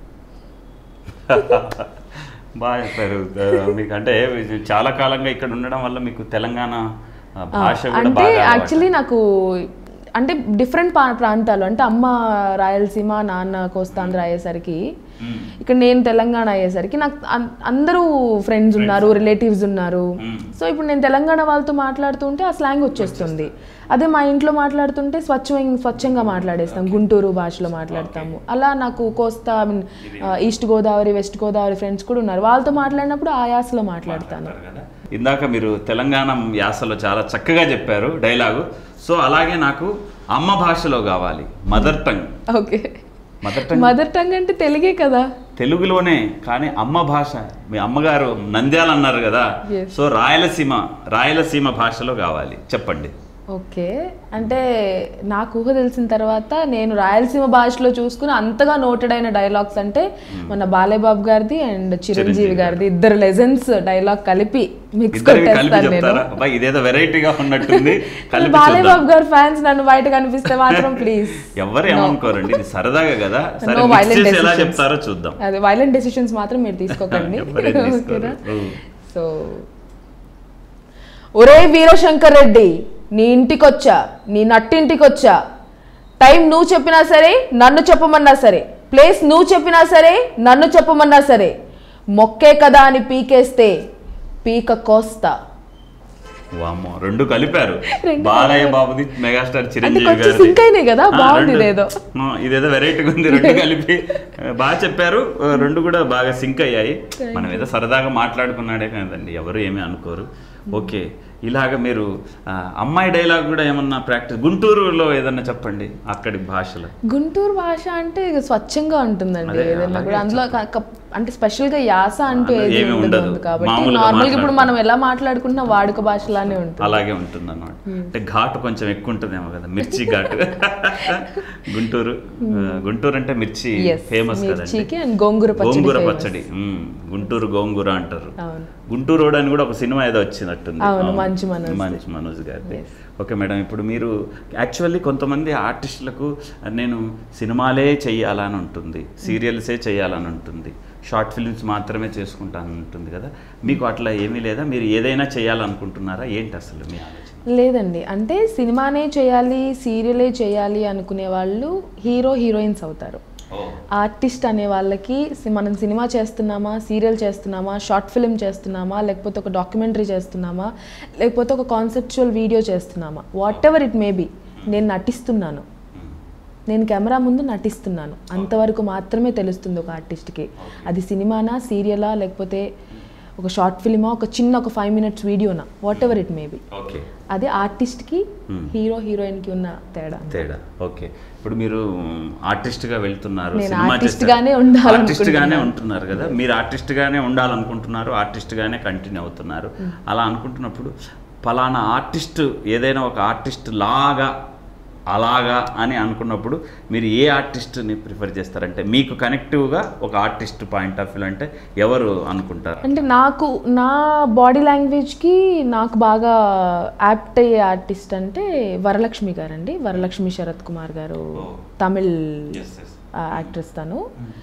బాగా చెప్పారు ఆ, మీకు అంటే చాలా కాలంగా ఇక్కడ ఉండడం వల్ల మీకు తెలంగాణ ఆ, భాష కూడా అంటే బాగా అలవాటు. యాక్చువల్లీ నాకు అంటే డిఫరెంట్ ప్రాంతాలు అంటే అమ్మ రాయలసీమ నాన్న కోస్తాంధ్ర అయ్యేసరికి మ్మ్. ఇక్కడ నేను తెలంగాణ అయ్యేసరికి నాకు అన్- అందరూ ఫ్రెండ్స్ ఉన్నారు రిలేటివ్స్ ఉన్నారు మ్మ్. సో ఇప్పుడు నేను తెలంగాణ వాళ్ళతో మాట్లాడుతుంటే ఆ స్లాంగ్ వచ్చేస్తుంది అదే మా ఇంట్లో మాట్లాడుతుంటే స్వచ్ఛంగా స్వచ్ఛంగా మాట్లాడేస్తాం గుంటూరు భాషలో మాట్లాడతాము అలా నాకు కోస్తా I mean east Godavari west Godavari friends కూడా ఉన్నారు వాళ్ళతో మాట్లాడినప్పుడు ఆ యాసలో మాట్లాడతాను మాట్లాడతారు కదా. ఇందాక మీరు తెలంగాణ యాసలో చాలా చక్కగా చెప్పారు డైలాగు సో అలాగే నాకు అమ్మ భాషలో కావాలి mother tongue okay mother tongue mother tongue అంటే తెలుగే కదా తెలుగులోనే కానీ అమ్మ భాష మీ అమ్మగారు నంద్యాల అన్నారు కదా Yes. సో రాయలసీమ రాయలసీమ భాషలో కావాలి చెప్పండి ఓకే అంటే నాకు ఊహ తెలిసిన తర్వాత నేను రాయలసీమ భాషలో చూసుకుని అంతగా నోటెడ్ అయిన డైలాగ్స్ అంటే మన బాలేబాబు గారిది అండ్ చిరంజీవి చిరంజీవి గారిది ఇద్దరు లెజెండ్స్ డైలాగ్ కలిపి మిక్స్ ఇద్దరికి కలిపి కొట్టేస్తాను నేను చెప్తారా అబ్బా ఇదేదో వెరైటీగా ఉన్నట్టుంది కలిపి బాలేబాబు చూద్దాం గారు ఫ్యాన్స్ నన్ను బయట కనిపిస్తే మాత్రం ప్లీజ్ ఎవరు ఏమనుకోరండి ఇది సరదాగా కదా సరే No mix violent చేసి ఎలా decisions. చెప్తారో చూద్దాం అదే వైలెంట్ డెసిషన్స్ మాత్రం మీరు తీసుకోకండి ఎవరేం తీసుకోరు. ఓకేనా ఉం. సో ఒరే వీరశంకర్ రెడ్డి నీ ఇంటికొచ్చా నీ నట్టింటికొచ్చా టైం నువ్వు చెప్పినా సరే నన్ను చెప్పమన్నా సరే ప్లేస్ నువ్వు చెప్పినా సరే నన్ను చెప్పమన్నా సరే మొక్కే కదా అని పీకేస్తే పీక కోస్తా వామ్మో రెండు కలిపారు రెండు బాలయ్య బాబుది మెగాస్టార్ చిరంజీవి కొంచెం గారిది. sync అయినాయి కదా, ఆ, బాగుంది రెండు. ఇదేదో. ఆ, ఇదేదో వెరైటీగా ఉంది రెండు కలిపి ఆ, బాగా చెప్పారు ఆ, రెండు కూడా బాగా సింక్ అయ్యాయి మనం ఏదో సరదాగా మాట్లాడుకున్నాడే కదండి ఎవరు ఏమీ అనుకోరు ఓకే ఇలాగ మీరు ఆ, అమ్మాయి డైలాగ్ కూడా ఏమన్నా ప్రాక్టీస్ గుంటూరులో ఏదన్నా చెప్పండి అక్కడి భాషలో గుంటూరు భాష అంటే ఇక స్వచ్ఛంగా ఉంటుందండి అదే, ఏదైనా అలాగే కూడా అందులో క- క- అంటే స్పెషల్ గా యాస అంటూ అలా ఏది ఏమీ ఉండదు ఉండదు. ఉంది కాబట్టి మామూలుగా నార్మల్ గా ఇప్పుడు మాట్లాడతాం. మనం ఎలా మాట్లాడుకుంటున్నా వాడుక భాషలానే ఉంటుంది అలాగే ఉంటుంది అన్నమాట అంటే ఘాటు కొంచెం ఎక్కువ ఉంటుందేమో కదా మిర్చి ఘాటు గుంటూరు ఆ, గుంటూరు అంటే మిర్చి Yes, ఫేమస్ కదండి మిర్చికి and గోంగూర పచ్చడి గోంగూర famous. పచ్చడి మ్మ్. గుంటూరు గోంగూర అంటారు అవును గుంటూరు రోడ్ అని కూడా ఒక సినిమా ఏదో వచ్చినట్టుంది అవును, అవును. మంచు మనోజ్ది. మంచు మనోజ్ గారిది Yes. ఓకే మేడం ఇప్పుడు మీరు యాక్చువల్లీ కొంతమంది ఆర్టిస్టులకు నేను సినిమాలే చెయ్యాలని ఉంటుంది సీరియల్సే చేయాలని ఉంటుంది షార్ట్ ఫిల్మ్స్ మాత్రమే చేసుకుంటాను ఉంటుంది కదా మీకు అట్లా ఏమీ లేదా మీరు ఏదైనా చేయాలనుకుంటున్నారా ఏంటి అసలు మీ ఆలోచన లేదండి అంటే సినిమానే చేయాలి సీరియలే చేయాలి అనుకునే వాళ్ళు హీరో హీరోయిన్స్ అవుతారు ఆర్టిస్ట్ అనే వాళ్ళకి సి- మనం సినిమా చేస్తున్నామా సీరియల్ చేస్తున్నామా షార్ట్ ఫిల్మ్ చేస్తున్నామా లేకపోతే ఒక డాక్యుమెంటరీ చేస్తున్నామా లేకపోతే ఒక కాన్సెప్చువల్ వీడియో చేస్తున్నామా whatever it may be నేను నటిస్తున్నాను నేను కెమెరా ముందు నటిస్తున్నాను అంతవరకు మాత్రమే తెలుస్తుంది ఒక ఆర్టిస్ట్కి అది సినిమానా సీరియలా లేకపోతే ఒక షార్ట్ ఫిలిమా ఒక చిన్న ఒక ఫైవ్ మినిట్స్ వీడియోనా whatever it may be okay అది ఆర్టిస్ట్కి హీరో హీరోయిన్కి ఉన్న తేడా తేడా ఓకే ఇప్పుడు మీరు ఆర్టిస్ట్ గా వెళ్తున్నారు నేను సినిమా artist చేస్తారు. గానే ఉండాలనుకుంటున్నాను. ఆర్టిస్ట్ గానే ఉంటున్నారు కదా మీరు ఆర్టిస్ట్ గానే ఉండాలనుకుంటున్నారు ఆర్టిస్ట్ గానే కంటిన్యూ అవుతున్నారు అలా అనుకుంటున్నప్పుడు ఫలానా ఆర్టిస్ట్ ఏదైనా ఒక ఆర్టిస్ట్ లాగా అలాగా అని అనుకున్నప్పుడు మీరు ఏ ఆర్టిస్ట్ని ప్రిఫర్ చేస్తారంటే మీకు కనెక్టివ్గా ఒక ఆర్టిస్ట్ పాయింట్ ఆఫ్ వ్యూ అంటే ఎవరు అనుకుంటారు అంటే నాకు నా బాడీ లాంగ్వేజ్కి నాకు బాగా యాప్ట్ అయ్యే ఆర్టిస్ట్ అంటే వరలక్ష్మి గారు అండి వరలక్ష్మి శరత్ కుమార్ గారు Oh. Tamil Yes, yes. Actress తను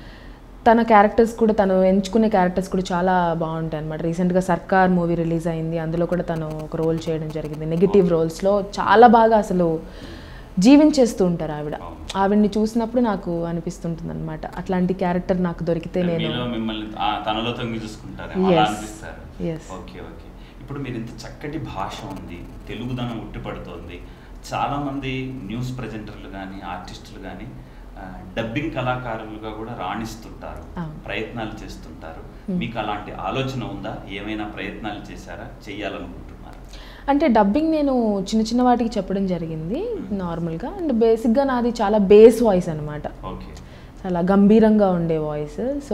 తన క్యారెక్టర్స్ కూడా తను ఎంచుకునే క్యారెక్టర్స్ కూడా చాలా బాగుంటాయి అనమాట రీసెంట్గా సర్కార్ మూవీ రిలీజ్ అయింది అందులో కూడా తను ఒక రోల్ చేయడం జరిగింది నెగిటివ్ రోల్స్లో చాలా బాగా అసలు జీవించేస్తూ ఉంటారు ఆవిడ ఆవిడని చూసినప్పుడు నాకు అనిపిస్తుంటుంది అనమాట అట్లాంటి క్యారెక్టర్ నాకు దొరికితే నేను మీలో మిమ్మల్ని ఆ తనలో తొంగి చూసుకుంటారు Yes. అలా అనిపిస్తారు Yes. ఓకే ఓకే ఇప్పుడు మీరు ఇంత చక్కటి భాష ఉంది తెలుగుదనం ఉట్టిపడుతోంది చాలా మంది న్యూస్ ప్రజెంటర్లు కానీ ఆర్టిస్టులు కానీ డబ్బింగ్ కళాకారులుగా కూడా రాణిస్తుంటారు అవును. ప్రయత్నాలు చేస్తుంటారు మీకు అలాంటి ఆలోచన ఉందా ఏమైనా ప్రయత్నాలు చేశారా చెయ్యాలనుకుంటున్నారు అంటే డబ్బింగ్ నేను చిన్న చిన్న వాటికి చెప్పడం జరిగింది నార్మల్గా అండ్ బేసిక్గా నాది చాలా బేస్ వాయిస్ అనమాట ఓకే చాలా గంభీరంగా ఉండే వాయిస్ సో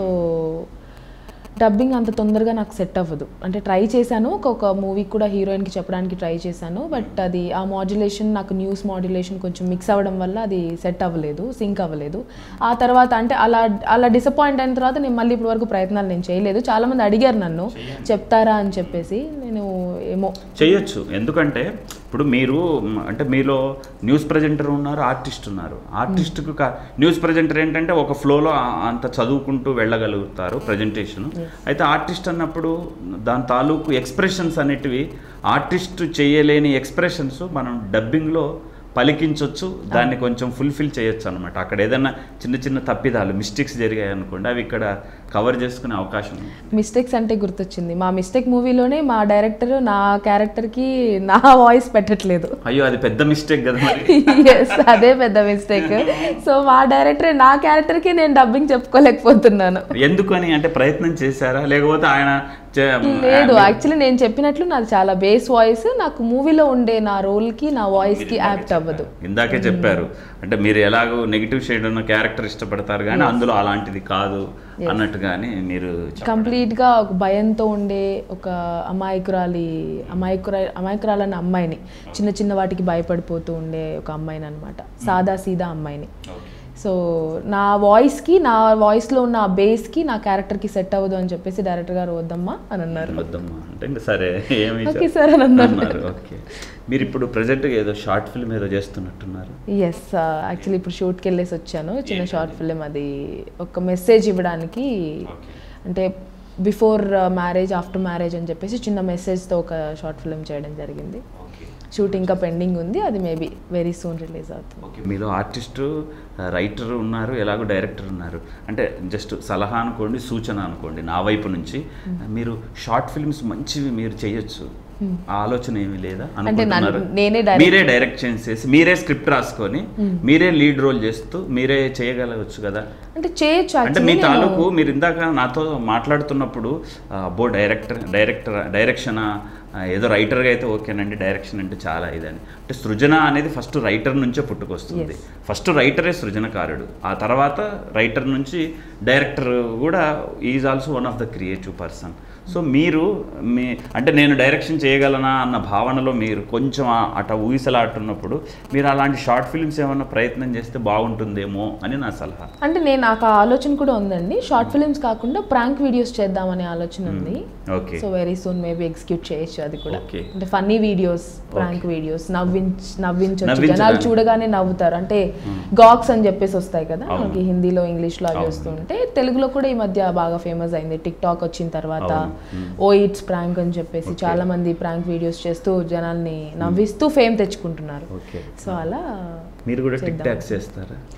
డబ్బింగ్ అంత తొందరగా నాకు సెట్ అవ్వదు అంటే ట్రై చేశాను ఒక- ఒక మూవీకి కూడా హీరోయిన్కి చెప్పడానికి ట్రై చేశాను బట్ అది ఆ మాడ్యులేషన్ నాకు న్యూస్ మాడ్యులేషన్ కొంచెం మిక్స్ అవ్వడం వల్ల అది సెట్ అవ్వలేదు సింక్ అవ్వలేదు ఆ తర్వాత అంటే అలా అలా డిసప్పాయింట్ అయిన తర్వాత నేను మళ్ళీ ఇప్పటి వరకు ప్రయత్నాలు నేను చేయలేదు చాలామంది అడిగారు నన్ను చెప్తారా అని చెప్పేసి నేను ఏమో చేయొచ్చు ఎందుకంటే ఇప్పుడు మీరు మ్, అంటే మీలో న్యూస్ ప్రజెంటర్ ఉన్నారు ఆర్టిస్ట్ ఉన్నారు ఆర్టిస్ట్కు కా న్యూస్ ప్రజెంటర్ ఏంటంటే ఒక ఫ్లోలో అంత చదువుకుంటూ వెళ్ళగలుగుతారు ప్రజెంటేషన్ అయితే ఆర్టిస్ట్ అన్నప్పుడు దాని తాలూకు ఎక్స్ప్రెషన్స్ అనేటివి ఆర్టిస్ట్ చేయలేని ఎక్స్ప్రెషన్స్ మనం డబ్బింగ్లో పలికించవచ్చు దాన్ని కొంచెం ఫుల్ఫిల్ చేయొచ్చు అనమాట అక్కడ ఏదైనా చిన్న చిన్న తప్పిదాలు మిస్టేక్స్ జరిగాయి అనుకోండి అవి ఇక్కడ కవర్ చేసుకునే అవకాశం ఉంది మిస్టేక్స్ అంటే గుర్తొచ్చింది మా మిస్టేక్ మూవీలోనే మా డైరెక్టర్ నా క్యారెక్టర్కి నా వాయిస్ పెట్టట్లేదు అయ్యో అది పెద్ద మిస్టేక్ కదా మరి ఎస్ అదే పెద్ద మిస్టేక్ సో మా డైరెక్టర్ నా క్యారెక్టర్కి నేను డబ్బింగ్ చెప్పుకోలేకపోతున్నాను ఎందుకని అంటే ప్రయత్నం చేశారా లేకపోతే ఆయన చే- లేదు యాక్చువల్లీ నేను చెప్పినట్లు నాది చాలా బేస్ వాయిస్ నాకు మూవీలో ఉండే నా రోల్కి నా వాయిస్కి యాప్ట్ అవ్వదు ఇందాకే చెప్పారు అంటే మీరు ఎలాగో నెగిటివ్ షేడ్ ఉన్న క్యారెక్టర్ ఇష్టపడతారు కానీ అందులో అలాంటిది కాదు అన్నట్టుగాని మీరు చెప్పడం. కంప్లీట్గా ఒక భయంతో ఉండే ఒక అమాయకురాలి అమాయకురా అమాయకురాలన్న అమ్మాయిని చిన్న చిన్న వాటికి భయపడిపోతూ ఉండే ఒక అమ్మాయిని అనమాట సాదా సీదా అమ్మాయిని ఓకే. సో నా వాయిస్కి నా వాయిస్లో ఉన్న ఆ బేస్కి నా క్యారెక్టర్కి సెట్ అవ్వదు అని చెప్పేసి డైరెక్టర్ గారు వద్దమ్మా అని అన్నారు వద్దమ్మా అంటే ఇంకా సరే ఏమి ఓకే సార్ అని అన్నారు అన్నారు ఓకే మీరు ఇప్పుడు ప్రజెంట్గా ఏదో షార్ట్ ఫిల్మ్ ఏదో చేస్తున్నట్టున్నారు ఎస్ యాక్చువల్లీ ఇప్పుడు షూట్కి వెళ్ళేసి వచ్చాను చిన్న షార్ట్ ఫిలిం అది ఒక మెసేజ్ ఇవ్వడానికి ఓకే. అంటే బిఫోర్ మ్యారేజ్ ఆఫ్టర్ మ్యారేజ్ అని చెప్పేసి చిన్న మెసేజ్తో ఒక షార్ట్ ఫిలిం చేయడం జరిగింది ఓకే షూట్ ఇంకా పెండింగ్ ఉంది అది మేబీ వెరీ సూన్ రిలీజ్ అవుతుంది ఓకే మీలో ఆర్టిస్టు రైటర్ ఉన్నారు ఎలాగో డైరెక్టర్ ఉన్నారు అంటే జస్ట్ సలహా అనుకోండి సూచన అనుకోండి నా వైపు నుంచి మీరు షార్ట్ ఫిల్మ్స్ మంచివి మీరు చేయొచ్చు ఆ ఆలోచన ఏమీ లేదా నన్ను- అనుకుంటున్నారు నేనే direct- మీరే డైరెక్ట్ చేసేసి మీరే స్క్రిప్ట్ రాసుకొని మీరే లీడ్ రోల్ చేస్తూ మీరే చేయగలవచ్చు కదా అంటే చేయొచ్చు అంటే మీ actually నేను- తాలూకు మీరు ఇందాక నాతో మాట్లాడుతున్నప్పుడు ఆ, అబ్బో డైరెక్టర్ డైరెక్టర్ డైరెక్షన్ ఏదో రైటర్గా అయితే ఓకేనండి డైరెక్షన్ అంటే చాలా ఇదని అంటే సృజన అనేది ఫస్ట్ రైటర్ నుంచే పుట్టుకొస్తుంది ఫస్ట్ రైటరే సృజనకారుడు ఆ తర్వాత రైటర్ నుంచి డైరెక్టర్ కూడా is also one of the creative person so మీరు మీ అంటే నేను డైరెక్షన్ చేయగలనా అన్న భావనలో మీరు కొంచెం ఆ- అట ఊగిసలాడుతున్నప్పుడు మీరు అలాంటి షార్ట్ ఫిల్మ్స్ ఏమన్నా ప్రయత్నం చేస్తే బాగుంటుందేమో అని నా సలహా అంటే నేను నాకు ఆ ఆలోచన కూడా ఉందండి షార్ట్ ఫిలిమ్స్ కాకుండా ప్రాంక్ వీడియోస్ చేద్దామనే ఆలోచన ఉంది okay so very soon maybe execute చేయొచ్చు అది కూడా Okay. అంటే ఫన్నీ వీడియోస్ ప్రాంక్ వీడియోస్ నవ్వించ నవ్వించవచ్చు నవ్వించడానికి. జనాలు చూడగానే నవ్వుతారు అంటే గాక్స్ అని చెప్పేసి వస్తాయి కదా అవును. మనకి హిందీలో ఇంగ్లీష్లో అవి అవును. వస్తుంటే తెలుగులో కూడా ఈ మధ్య బాగా ఫేమస్ అయింది టిక్ టాక్ వచ్చిన తర్వాత అవును. Hmm. ఓ ఇట్స్ ప్రాంక్ అని చెప్పేసి Okay. చాలా మంది ప్రాంక్ వీడియోస్ చేస్తూ జనాల్ని నవ్విస్తూ ఫేమ్ తెచ్చుకుంటున్నారు ఓకే సో అలా మీరు కూడా టిక్ చేద్దాం. టాక్స్ చేస్తారా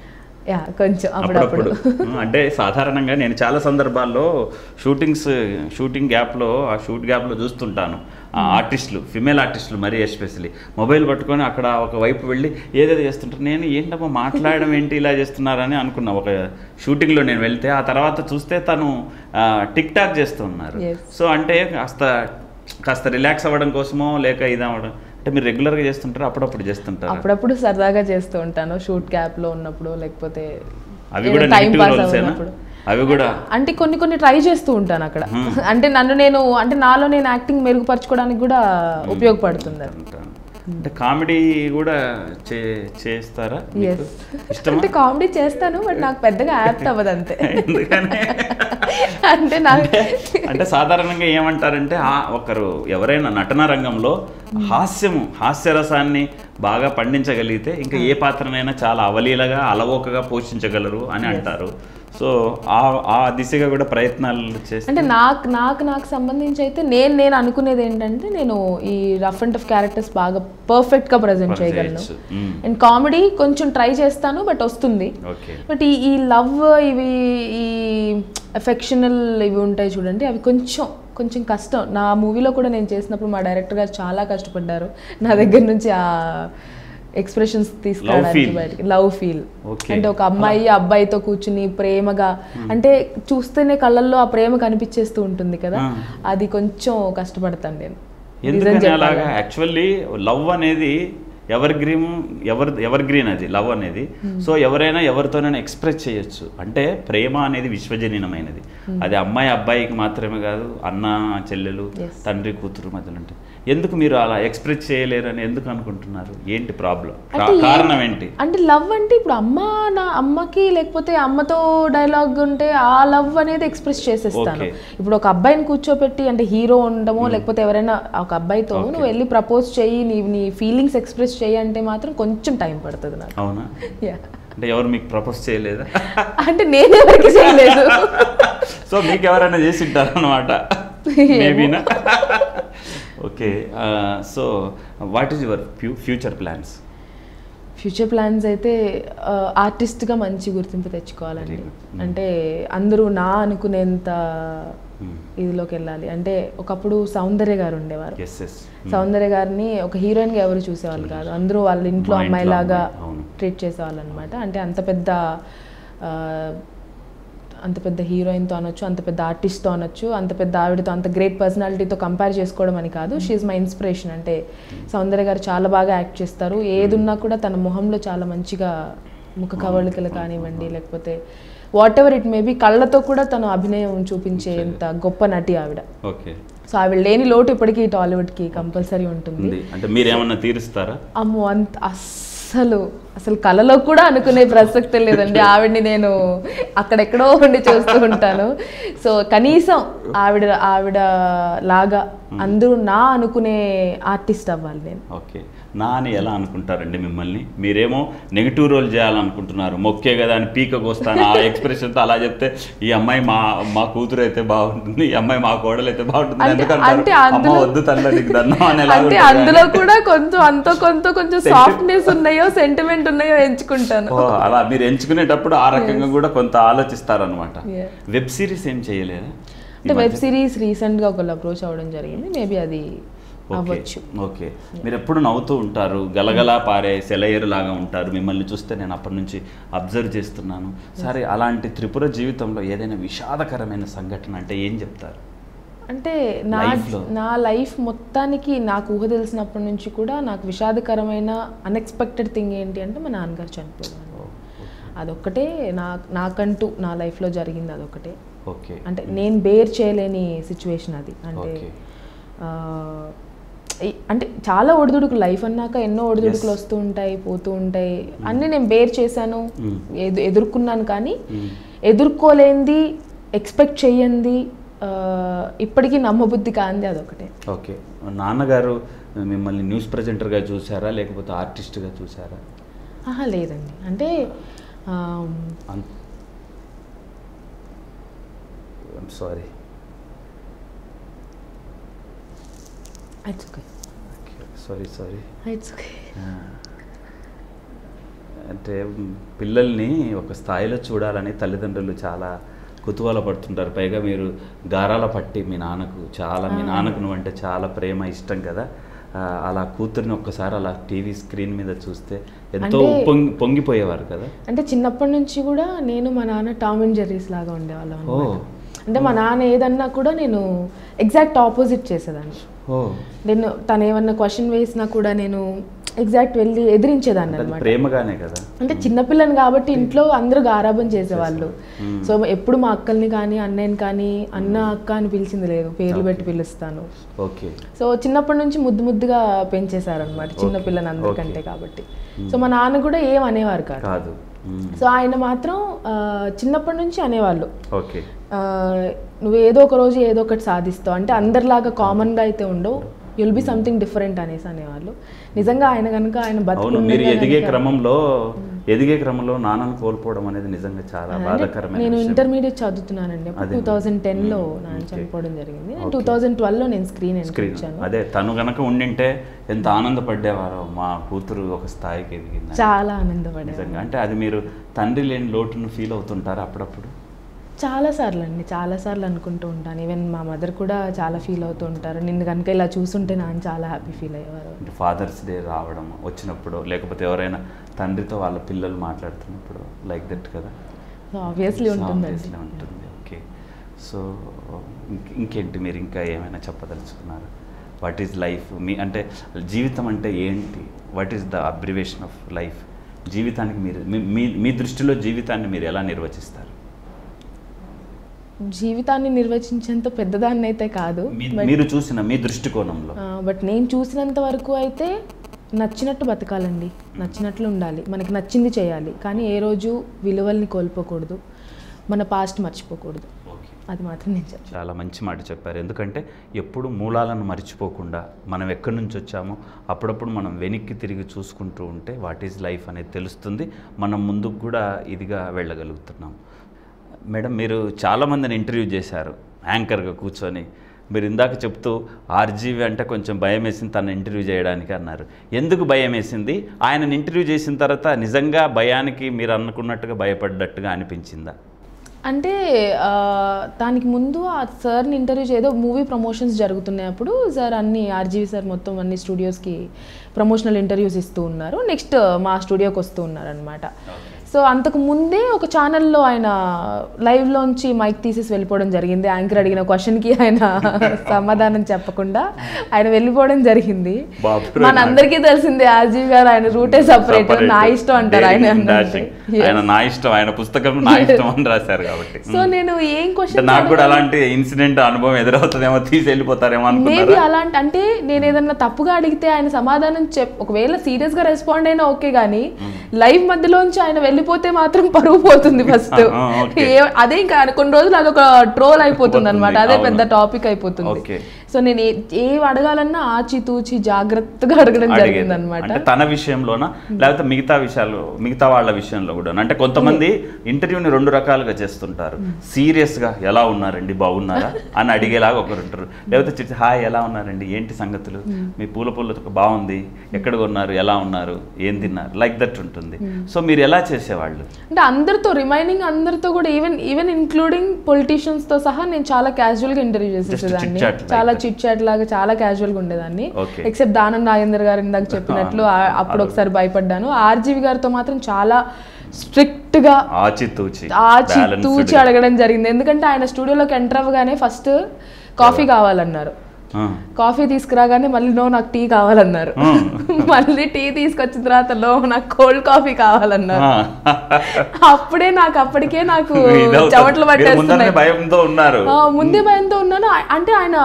యా కొంచెం అప్పుడప్పుడు అప్పుడప్పుడు ఉమ్, అంటే సాధారణంగా నేను చాలా సందర్భాల్లో షూటింగ్స్ షూటింగ్ గ్యాప్లో ఆ షూట్ గ్యాప్లో చూస్తుంటాను ఆ ఆర్టిస్టులు ఫిమేల్ ఆర్టిస్టులు మరీ ఎస్పెషలీ మొబైల్ పట్టుకొని అక్కడ ఒక వైపు వెళ్ళి ఏదేదో చేస్తుంటారు నేను ఏంటమ్మా మాట్లాడడం ఏంటి ఇలా చేస్తున్నారని అనుకున్నా ఒక షూటింగ్లో నేను వెళ్తే ఆ తర్వాత చూస్తే తను టిక్ టాక్ చేస్తున్నారు Yes. సో అంటే కాస్త కాస్త రిలాక్స్ అవ్వడం కోసమో లేక ఇది అవ్వడం అంటే మీరు రెగ్యులర్గా చేస్తుంటారు అప్పుడప్పుడు చేస్తుంటారు అప్పుడప్పుడు సరదాగా చేస్తూ ఉంటాను షూట్ క్యాప్ లో ఉన్నప్పుడు లేకపోతే అవి కూడా టైం నెగిటివ్ పాస్ రోల్సేనా అవునప్పుడు అవి కూడా అంటే కొన్ని కొన్ని ట్రై చేస్తూ ఉంటాను అక్కడ అంటే నన్ను నేను అంటే నాలో నేను యాక్టింగ్ మెరుగుపరచుకోవడానికి కూడా ఉపయోగపడుతుంది అది అంటాను. అంటే కామెడీ కూడా చే చేస్తారా ఎస్ మీకు? ఇష్టమా అంటే కామెడీ చేస్తాను బట్ నాకు పెద్దగా యాప్ట్ అవ్వదు అంతే ఎందుకని అంటే నాకు అంటే సాధారణంగా ఏమంటారంటే ఆ ఒకరు ఎవరైనా నటన రంగంలో హాస్యము హాస్యరసాన్ని బాగా పండించగలిగితే ఇంకా ఏ పాత్రనైనా చాలా అవలీలగా అలవోకగా పోషించగలరు అని అంటారు సో ఆ ఆ దిశగా కూడా ప్రయత్నాలు చేస్తే అంటే నాకు నాకు నాకు సంబంధించి అయితే నేను నేను అనుకునేది ఏంటంటే నేను ఈ రఫ్ అండ్ టఫ్ క్యారెక్టర్స్ బాగా పర్ఫెక్ట్ గా ప్రజెంట్ చేయగలను చేయొచ్చు. మ్మ్. అండ్ కామెడీ కొంచెం ట్రై చేస్తాను బట్ వస్తుంది ఓకే బట్ ఈ ఈ లవ్ ఇవి ఈ ఎఫెక్షనల్ ఇవి ఉంటాయి చూడండి అవి కొంచెం కొంచెం కష్టం నా మూవీలో కూడా నేను చేసినప్పుడు మా డైరెక్టర్ గారు చాలా కష్టపడ్డారు నా దగ్గర నుంచి ఆ ఎక్స్ప్రెషన్స్ తీసుకురావడానికి feel. బయటికి లవ్ ఫీల్ Okay. అంటే ఒక అమ్మాయి అబ్బాయితో కూర్చుని ప్రేమగా అంటే చూస్తేనే కళ్ళల్లో ఆ ప్రేమ కనిపించేస్తూ ఉంటుంది కదా Ah. అది కొంచెం కష్టపడతాను నేను నిజం ఎందుకని చెప్పాలంటే. అలాగా యాక్చువల్లీ లవ్ అనేది evergreen ever evergreen అది లవ్ అనేది సో ఎవరైనా ఎవరితోనైనా ఎక్స్ప్రెస్ చేయొచ్చు అంటే ప్రేమ అనేది విశ్వజనీనమైనది అది అమ్మాయి అబ్బాయికి మాత్రమే కాదు అన్న చెల్లెలు Yes. తండ్రి కూతురు మధ్యలో ఉంటాయి ఎందుకు మీరు అలా ఎక్స్ప్రెస్ చేయలేరని ఎందుకు అనుకుంటున్నారు ఏంటి ప్రాబ్లం అంటే ఏ- కారణం ఏంటి అంటే లవ్ అంటే ఇప్పుడు అమ్మ నా అమ్మకి లేకపోతే అమ్మతో డైలాగ్ ఉంటే ఆ లవ్ అనేది ఎక్స్ప్రెస్ చేసేస్తాను Okay. ఇప్పుడు ఒక అబ్బాయిని కూర్చోపెట్టి అంటే హీరో ఉండడమో లేకపోతే ఎవరైనా ఒక అబ్బాయితో Okay. నువ్వు వెళ్ళి ప్రపోజ్ చెయ్యి నీ నీ ఫీలింగ్స్ ఎక్స్ప్రెస్ చెయ్యి అంటే మాత్రం కొంచెం టైం పడుతుంది నాకు అవునా Yeah. అంటే ఎవరు మీకు ప్రపోజ్ చేయలేదా అంటే నేను ఎవరికి చేయలేదు సో మీకు ఎవరైనా చేసి ఉంటారు అనమాట మేబీనా okay so what is your future plans future plans అయితే ఆర్టిస్ట్గా మంచి గుర్తింపు తెచ్చుకోవాలండి Very good. Mm. అంటే అందరూ నా అనుకునేంత ఇదిలోకి వెళ్ళాలి అంటే ఒకప్పుడు సౌందర్య గారు ఉండేవారు ఎస్ ఎస్ సౌందర్య గారిని ఒక హీరోయిన్ గా ఎవరు చూసేవాళ్ళు కాదు అందరూ వాళ్ళ ఇంట్లో మా ఇంట్లో అమ్మాయిలాగా అమ్మాయి, అవును. ట్రీట్ చేసేవాళ్ళు అనమాట అంటే అంత పెద్ద ఆ, అంత పెద్ద హీరోయిన్తో అనొచ్చు అంత పెద్ద ఆర్టిస్ట్తో అనొచ్చు అంత పెద్ద ఆవిడతో అంత గ్రేట్ పర్సనాలిటీతో కంపేర్ చేసుకోవడం అని కాదు షీఈ్ మై ఇన్స్పిరేషన్ అంటే సౌందర్య గారు చాలా బాగా యాక్ట్ చేస్తారు ఏదున్నా కూడా తన మొహంలో చాలా మంచిగా ముఖ కవళికలు కానివ్వండి లేకపోతే వాట్ ఎవర్ ఇట్ మేబీ కళ్ళతో కూడా తను అభినయం చూపించేంత గొప్ప నటి ఆవిడ ఓకే సో ఆవిడ లేని లోటు ఇప్పటికీ టాలీవుడ్కి కంపల్సరీ ఉంటుంది ఉంది అంటే మీరేమన్నా తీరుస్తారా అమ్మో అంత అస్సలు అసలు కళలో కూడా అనుకునే ప్రసక్తి లేదండి ఆవిడని నేను అక్కడెక్కడో ఉండి చూస్తూ ఉంటాను సో కనీసం ఆవిడ ఆవిడ లాగా అందరూ నా అనుకునే ఆర్టిస్ట్ అవ్వాలి నేను ఓకే నా అని ఎలా అనుకుంటారండి మిమ్మల్ని మీరేమో నెగిటివ్ రోల్ చేయాలనుకుంటున్నారు మొక్కే కదా అని పీక కోస్తాను ఆ ఎక్స్ప్రెషన్తో అలా చెప్తే ఈ అమ్మాయి మా మా కూతురు అయితే బాగుంటుంది ఈ అమ్మాయి మా కోడలు అయితే బాగుంటుంది అంటే- ఎందుకంటారు అంటే అమ్మ అందులో- వద్దు తల్ల నీకు దండం అని ఎలా అంటే ఉంటుంది అందులో అని. కూడా కొంచెం అంతో కొంత కొంచెం సాఫ్ట్నెస్ ఉన్నాయో సెంటిమెంట్ ఉన్నాయో ఎంచుకుంటాను ఓ, అలా మీరు ఎంచుకునేటప్పుడు ఆ రకంగా కూడా కొంత ఆలోచిస్తారనమాట Yeah. వెబ్ సిరీస్ ఏం చేయలేదా అంటే వెబ్ సిరీస్ రీసెంట్ గా ఒకళ్ళు అప్రోచ్ అవ్వడం జరిగింది మేబీ అది ఓకే అవ్వచ్చు ఓకే మీరు ఎప్పుడు నవ్వుతూ ఉంటారు గలగలా పారే సెలయేరు లాగా ఉంటారు మిమ్మల్ని చూస్తే నేను అప్పటి నుంచి అబ్జర్వ్ చేస్తున్నాను సరే అలాంటి త్రిపుర జీవితంలో ఏదైనా విషాదకరమైన సంఘటన అంటే ఏం చెప్తారు అంటే నా Life లో. నా లైఫ్ మొత్తానికి నాకు ఊహ తెలిసినప్పటి నుంచి కూడా నాకు విషాదకరమైన అన్ఎక్స్పెక్టెడ్ థింగ్ ఏంటి అంటే మా నాన్నగారు చనిపోవడం అదొక్కటే నా నాకంటూ నా లైఫ్లో జరిగింది అదొకటే ఓకే అంటే నేను బేర్ చేయలేని సిచ్యువేషన్ అది అంటే Okay. ఆ, ఈ- అంటే చాలా ఒడిదుడుకులు లైఫ్ అన్నాక ఎన్నో ఒడిదుడుకులు Yes. వస్తూ ఉంటాయి పోతూ ఉంటాయి అన్నీ నేను బేర్ చేశాను Mm. ఎదు ఎదుర్కొన్నాను కానీ Mm. ఎదుర్కోలేంది ఎక్స్పెక్ట్ చెయ్యంది ఆ, ఇప్పటికీ నమ్మబుద్ధి కాంది అదొకటే ఓకే నాన్నగారు మిమ్మల్ని న్యూస్ ప్రజెంటర్గా చూసారా లేకపోతే ఆర్టిస్ట్గా చూసారా ఆహా లేదండి అంటే sorry it's okay sorry sorry it's okay అంటే మ్, పిల్లల్ని ఒక స్థాయిలో చూడాలని తల్లిదండ్రులు చాలా కుతూహల పడుతుంటారు పైగా మీరు గారాల పట్టి మీ నాన్నకు చాలా మీ నాన్నకు నువ్వంటే చాలా ప్రేమ ఇష్టం కదా ఆ, అలా కూతురిని ఒక్కసారి అలా టీవీ స్క్రీన్ మీద చూస్తే ఎంతో అంటే- పొంగి పొంగిపోయేవారు కదా అంటే చిన్నప్పటి నుంచి కూడా నేను మా నాన్న టామ్ అండ్ జెర్రీస్ లాగా ఉండేవాళ్ళం ఓ అన్నమాట. అంటే మా నాన్న ఏదన్నా కూడా నేను ఎగ్జాక్ట్ ఆపోజిట్ చేసేదాన్ని ఓ నేను తను ఏమన్నా క్వశ్చన్ వేసినా కూడా నేను ఎగ్జాక్ట్ వెళ్ళి ఎదిరించేదాన్ని అది అనమాట ప్రేమగానే కదా అంటే చిన్నపిల్లని కాబట్టి ఇంట్లో అందరూ గారాబం చేసేవాళ్ళు సో ఎప్పుడు మా అక్కల్ని కానీ అన్నయ్యని కానీ అన్న అక్క అని పిలిచింది లేదు పేర్లు పెట్టి పిలుస్తాను ఓకే సో చిన్నప్పటి నుంచి ముద్దు ముద్దుగా పెంచేశారనమాట చిన్న పిల్లని అందరికంటే కాబట్టి సో మా నాన్న కూడా ఏం అనేవారు కాదు కాదు మ్, సో ఆయన మాత్రం ఆ, చిన్నప్పటి నుంచి అనేవాళ్ళు ఓకే ఆ, నువ్వు ఏదో ఒక రోజు ఏదో ఒకటి సాధిస్తావు అంటే అందరిలాగా కామన్గా అయితే ఉండవు యుల్ బి సంథింగ్ డిఫరెంట్ అనేసి అనేవాళ్ళు నిజంగా ఆయన కనుక ఆయన అవును మీరు బతుకు ఎదిగే క్రమంలో ఎదిగే క్రమంలో నాన్నను కోల్పోవడం అనేది నిజంగా చాలా బాధాకరమైన నేను విషయం. ఇంటర్మీడియట్ చదువుతున్నానండి అప్పుడు టూ థౌజండ్ టెన్లో నాన్న చనిపోవడం జరిగింది నేను టూ థౌజండ్ ట్వెల్వ్లో నేను స్క్రీన్ స్క్రీన్ వచ్చాను అదే తను గనక ఉండింటే ఎంత ఆనందపడేవారో మా కూతురు ఒక స్థాయికి ఎదిగింది చాలా ఆనందపడే నిజంగా అంటే అది మీరు తండ్రి లేని లోటును ఫీల్ అవుతుంటారు అప్పుడప్పుడు చాలా సార్లు అండి చాలా సార్లు అనుకుంటూ ఉంటాను ఈవెన్ మా మదర్ కూడా చాలా ఫీల్ అవుతూ ఉంటారు నిన్ను కనుక ఇలా చూస్తుంటే నాన్న చాలా హ్యాపీ ఫీల్ అయ్యేవారు అంటే ఫాదర్స్ డే రావడం వచ్చినప్పుడు లేకపోతే ఎవరైనా తండ్రితో వాళ్ళ పిల్లలు మాట్లాడుతున్నప్పుడు లైక్ దట్ కదా సో ఆబ్వియస్లీ ఉంటుందండి Obviously ఉంటుంది ఓకే సో ఇంకేంటి మీరు ఇంకా ఏమైనా చెప్పదలుచుకున్నారు వాట్ ఈజ్ లైఫ్ మీ అంటే జీవితం అంటే ఏంటి what is the abbreviation of life జీవితానికి మీరు మీ- మీ మీ దృష్టిలో జీవితాన్ని మీరు ఎలా నిర్వచిస్తారు జీవితాన్ని నిర్వచించేంత పెద్దదాన్ని అయితే కాదు మీ- మీరు చూసిన మీ దృష్టికోణంలో బట్ నేను చూసినంత వరకు అయితే నచ్చినట్టు బతకాలండి నచ్చినట్లు ఉండాలి మనకి నచ్చింది చేయాలి కానీ ఏ రోజు విలువల్ని కోల్పోకూడదు మన పాస్ట్ మర్చిపోకూడదు ఓకే అది మాత్రం నేను చెప్తాను చాలా మంచి మాట చెప్పారు ఎందుకంటే ఎప్పుడు మూలాలను మర్చిపోకుండా మనం ఎక్కడి నుంచి వచ్చామో అప్పుడప్పుడు మనం వెనక్కి తిరిగి చూసుకుంటూ ఉంటే వాట్ ఈజ్ లైఫ్ అనేది తెలుస్తుంది మనం ముందుకు కూడా ఇదిగా వెళ్ళగలుగుతున్నాం మేడం మీరు చాలామందిని ఇంటర్వ్యూ చేశారు యాంకర్గా కూర్చొని మీరు ఇందాక చెప్తూ ఆర్జీవి అంటే కొంచెం భయం వేసింది తను ఇంటర్వ్యూ చేయడానికి అన్నారు ఎందుకు భయం వేసింది ఆయనను ఇంటర్వ్యూ చేసిన తర్వాత నిజంగా భయానికి మీరు అనుకున్నట్టుగా భయపడ్డట్టుగా అనిపించిందా అంటే ఆ, దానికి ముందు ఆ సార్ని ఇంటర్వ్యూ ఏదో మూవీ ప్రమోషన్స్ జరుగుతున్నాయి అప్పుడు సార్ అన్ని ఆర్జీవి సార్ మొత్తం అన్ని స్టూడియోస్కి ప్రమోషనల్ ఇంటర్వ్యూస్ ఇస్తూ ఉన్నారు నెక్స్ట్ మా స్టూడియోకి వస్తూ ఉన్నారు అనమాట సో అంతకు ముందే ఒక ఛానల్లో ఆయన లైవ్లోంచి మైక్ తీసేసి వెళ్ళిపోవడం జరిగింది యాంకర్ అడిగిన క్వశ్చన్కి ఆయన సమాధానం చెప్పకుండా ఆయన వెళ్ళిపోవడం జరిగింది బాబు మనందరికీ తెలిసిందే ఆర్జీవి గారు ఆయన రూటే సపరేట్ నా ఇష్టం అంటారు ఆయన Daring and అన్నట్టు. dashing. ఆయన నా ఇష్టం ఆయన పుస్తకం నా ఇష్టం అని రాశారు కాబట్టి సో నేను ఏం అంటే క్వశ్చన్ నాకు కూడా అలాంటి ఇన్సిడెంట్ అనుభవం ఎదురవుతుందేమో తీసి వెళ్ళిపోతారేమో మేబీ అనుకున్నారా అలాంటి అంటే నేను ఏదన్నా తప్పుగా అడిగితే ఆయన సమాధానం చెప్ ఒకవేళ సీరియస్ గా రెస్పాండ్ అయినా ఓకే కానీ లైవ్ మధ్యలోంచి ఆయన వెళ్ళిపోతే మాత్రం పరువు పోతుంది ఫస్ట్ ఆ, okay. అదే ఇంకా కొన్ని రోజులు అదొక ట్రోల్ అయిపోతుంది అనమాట అదే అవును. పెద్ద టాపిక్ అయిపోతుంది Okay. సో నేను ఏ- ఏం అడగాలన్నా ఆచితూచి జాగ్రత్తగా అడగడం అడిగేది. జరిగింది అనమాట అంటే తన విషయంలోనా లేకపోతే మిగతా విషయాలు మిగతా వాళ్ళ విషయంలో కూడా అంటే కొంతమంది ఇంటర్వ్యూని రెండు రకాలుగా చేస్తుంటారు సీరియస్ గా ఎలా ఉన్నారండి బాగున్నారా అని అడిగేలాగా ఒకరు ఉంటారు లేకపోతే చిట్టి హాయ్ ఎలా ఉన్నారండి ఏంటి సంగతులు మీ పూల పూలతో బాగుంది ఎక్కడ ఉన్నారు ఎలా ఉన్నారు ఏం తిన్నారు లైక్ దట్ ఉంటుంది సో మీరు ఎలా చేసేవాళ్ళు అంటే అందరితో రిమైనింగ్ అందరితో కూడా ఈవెన్ ఈవెన్ ఇంక్లూడింగ్ పొలిటీషియన్స్ తో సహా నేను చాలా క్యాజువల్ గా ఇంటర్వ్యూ చేసేసేదాన్ని chit-chat like చాలా that. చిట్ చాట్ లాగా చాలా క్యాజువల్ గా ఉండేదాన్ని Okay. ఎక్సెప్ట్ దానం నాగేందర్ గారు ఇందాక చెప్పినట్లు ఆ- అప్పుడు ఒకసారి భయపడ్డాను ఆర్జీవి గారితో మాత్రం చాలా స్ట్రిక్ట్ గా ఆచితూచి ఆచి balanced తూచి గా. అడగడం జరిగింది ఎందుకంటే ఆయన స్టూడియోలోకి ఎంటర్ అవ్వగానే ఫస్ట్ కాఫీ కావాలన్నారు ఆ. కాఫీ తీసుకురాగానే మళ్ళీ నో నాకు టీ కావాలన్నారు మళ్ళీ టీ తీసుకొచ్చిన తర్వాత లో నాకు కోల్డ్ కాఫీ కావాలన్నారు ఆ. అప్పుడే నాకు అప్పటికే నాకు ఇదవుతుంది. చెమటలు మీరు ముందరనే పట్టేస్తున్నాయి భయంతో ఉన్నారు ఆ, ముందే భయంతో ఉన్నాను ఆ- అంటే ఆయన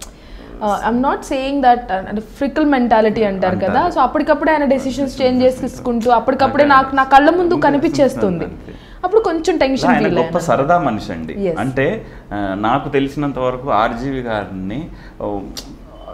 ఐఎమ్ నాట్ సేయింగ్ దట్ అంటే ఫ్రికల్ మెంటాలిటీ అంటారు కదా సో అప్పటికప్పుడే ఆయన డెసిషన్స్ చేంజ్ చేసుకుంటూ అప్పటికప్పుడే నాకు నా కళ్ళ ముందు కనిపించేస్తుంది అప్పుడు కొంచెం టెన్షన్ ఆయన ఫీల్ గొప్ప సరదా మనిషి అండి Yes. అంటే ఆ, నాకు తెలిసినంత వరకు ఆర్జీవి గారిని ఓ,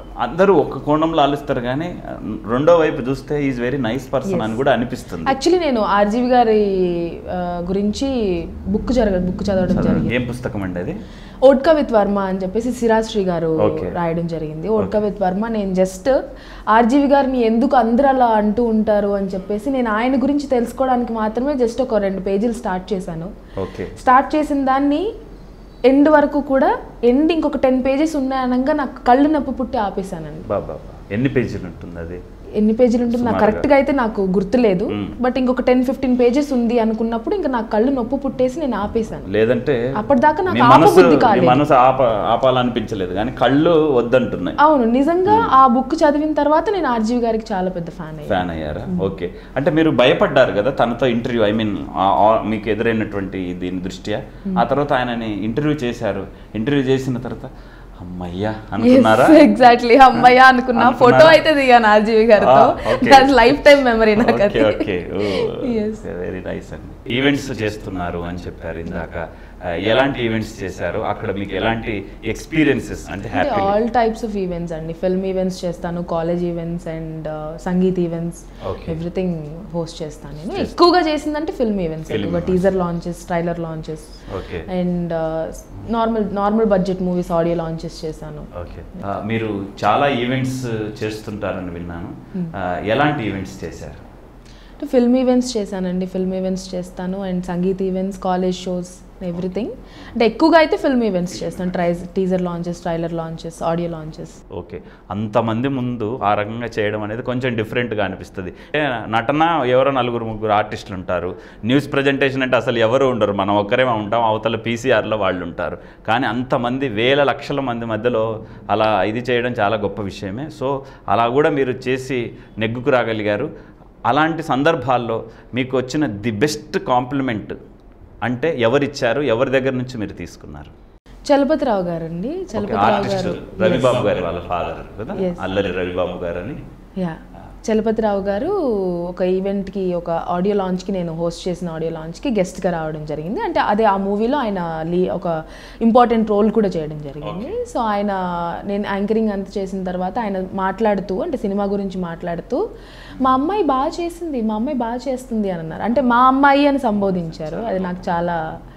అందరూ ఒక కోణంలో ఆలోచిస్తారు కానీ రెండో వైపు చూస్తే ఈజ్ వెరీ నైస్ పర్సన్ అని కూడా అనిపిస్తుంది యాక్చువల్లీ నేను ఆర్జీవి గారి ఆ, గురించి బుక్ జరగ బుక్ చదవడం జరిగింది ఏం పుస్తకం అండి అది ఓట్కా విత్ వర్మ అని చెప్పేసి సిరాజ్ శ్రీ గారు Okay. రాయడం జరిగింది ఓట్కా విత్ వర్మ నేను జస్ట్ ఆర్జీవి గారిని ఎందుకు అందరూ అలా అంటూ ఉంటారు అని చెప్పేసి నేను ఆయన గురించి తెలుసుకోవడానికి మాత్రమే జస్ట్ ఒక రెండు పేజీలు స్టార్ట్ చేశాను ఓకే స్టార్ట్ చేసిన దాన్ని ఎండ్ వరకు కూడా ఎండ్ ఇంకొక టెన్ పేజెస్ ఉన్నాయనగా నాకు కళ్ళు నొప్పి పుట్టి ఆపేశానండి బాబా ఎన్ని పేజీలు ఉంటుంది అది ఎన్ని పేజీలు ఉంటుంది నాకు సుమారుగా. కరెక్ట్గా అయితే నాకు గుర్తులేదు మ్మ్. బట్ ఇంకొక టెన్ ఫిఫ్టీన్ పేజెస్ ఉంది అనుకున్నప్పుడు ఇంకా నాకు కళ్ళు నొప్పి పుట్టేసి నేను ఆపేశాను లేదంటే అప్పటిదాకా నాకు మీ మనసు ఆపబుద్ధి మీ కాలేదు. మనసు ఆప ఆపాలనిపించలేదు కానీ కళ్ళు వద్దంటున్నాయి అవును నిజంగా ఆ బుక్ చదివిన తర్వాత నేను ఆర్జీవి గారికి చాలా పెద్ద ఫ్యాన్ అయ్యాను ఫ్యాన్ అయ్యారా ఓకే అంటే మీరు భయపడ్డారు కదా తనతో ఇంటర్వ్యూ ఐ మీన్ మీకు ఎదురైనటువంటి దీని దృష్ట్యా ఆ తర్వాత ఆయనని ఇంటర్వ్యూ చేశారు ఇంటర్వ్యూ చేసిన తర్వాత అమ్మయ్యా అనుకున్నారా ఎగ్జాక్ట్లీ అమ్మయ్య అనుకున్నా అనుకున్నారా? ఫోటో అయితే దిగాను ఆర్జీవి గారితో Ah, okay. దాని లైఫ్ టైం మెమరీ నాకు ఓకే అది ఓకే Yes. వెరీ నైస్ అండి ఈవెంట్స్ చేస్తున్నారు అని చెప్పారు ఇందాక ఆ, ఎలాంటి ఈవెంట్స్ చేశారు అక్కడ మీకు ఎలాంటి ఎక్స్పీరియన్సెస్ అంటే అంటే happy all types of events అండి ఫిల్మ్ ఈవెంట్స్ చేస్తాను college events and sangeet events Okay. Everything host చేస్తాను నేను ఎక్కువగా చేసిందంటే ఫిల్మ్ ఈవెంట్స్ Film ఎక్కువగా events. Teaser launches trailer launches okay and normal normal budget movies audio launches చేశాను ఓకే ఆ, మీరు చాలా ఈవెంట్స్ చేస్తుంటారని విన్నాను ఆ, ఎలాంటి ఈవెంట్స్ చేశారు అంటే ఫిల్మ్ ఈవెంట్స్ చేశానండి ఫిల్మ్ ఈవెంట్స్ చేస్తాను and sangeet events college shows everything అంటే ఎక్కువగా అయితే ఫిల్మ్ ఈవెంట్స్ చేస్తాను try teaser launches trailer launches audio launches okay అంతమంది ముందు ఆ రకంగా చేయడం అనేది కొంచెం డిఫరెంట్గా అనిపిస్తుంది ఏ, నటన ఎవరో నలుగురు ముగ్గురు ఆర్టిస్టులు ఉంటారు న్యూస్ ప్రజెంటేషన్ అంటే అసలు ఎవరు ఉండరు మనం ఒక్కరేమే ఉంటాం అవతల పీసీఆర్లో వాళ్ళు ఉంటారు కానీ అంతమంది వేల లక్షల మంది మధ్యలో అలా ఇది చేయడం చాలా గొప్ప విషయమే సో అలా కూడా మీరు చేసి నెగ్గుకు రాగలిగారు అలాంటి సందర్భాల్లో మీకు వచ్చిన ది బెస్ట్ కాంప్లిమెంట్ అంటే ఎవరిచ్చారు ఎవరి దగ్గర నుంచి మీరు తీసుకున్నారు చలపతిరావు గారు అండి చలపతిరావు ఆర్టిస్ట్ గారు రవిబాబు గారి వాళ్ళ ఫాదర్ కదా Yes. అల్లరి రవిబాబు గారు అని యా చలపతిరావు గారు ఒక ఈవెంట్కి ఒక ఆడియో లాంచ్కి నేను హోస్ట్ చేసిన ఆడియో లాంచ్కి గెస్ట్గా రావడం జరిగింది అంటే అదే ఆ మూవీలో ఆయన లీ ఒక ఇంపార్టెంట్ రోల్ కూడా చేయడం జరిగింది సో ఆయన నేను యాంకరింగ్ అంత చేసిన తర్వాత ఆయన మాట్లాడుతూ అంటే సినిమా గురించి మాట్లాడుతూ మా అమ్మాయి బాగా చేసింది మా అమ్మాయి బాగా చేస్తుంది అని అన్నారు అంటే మా అమ్మాయి అని సంబోధించారు అది నాకు చాలా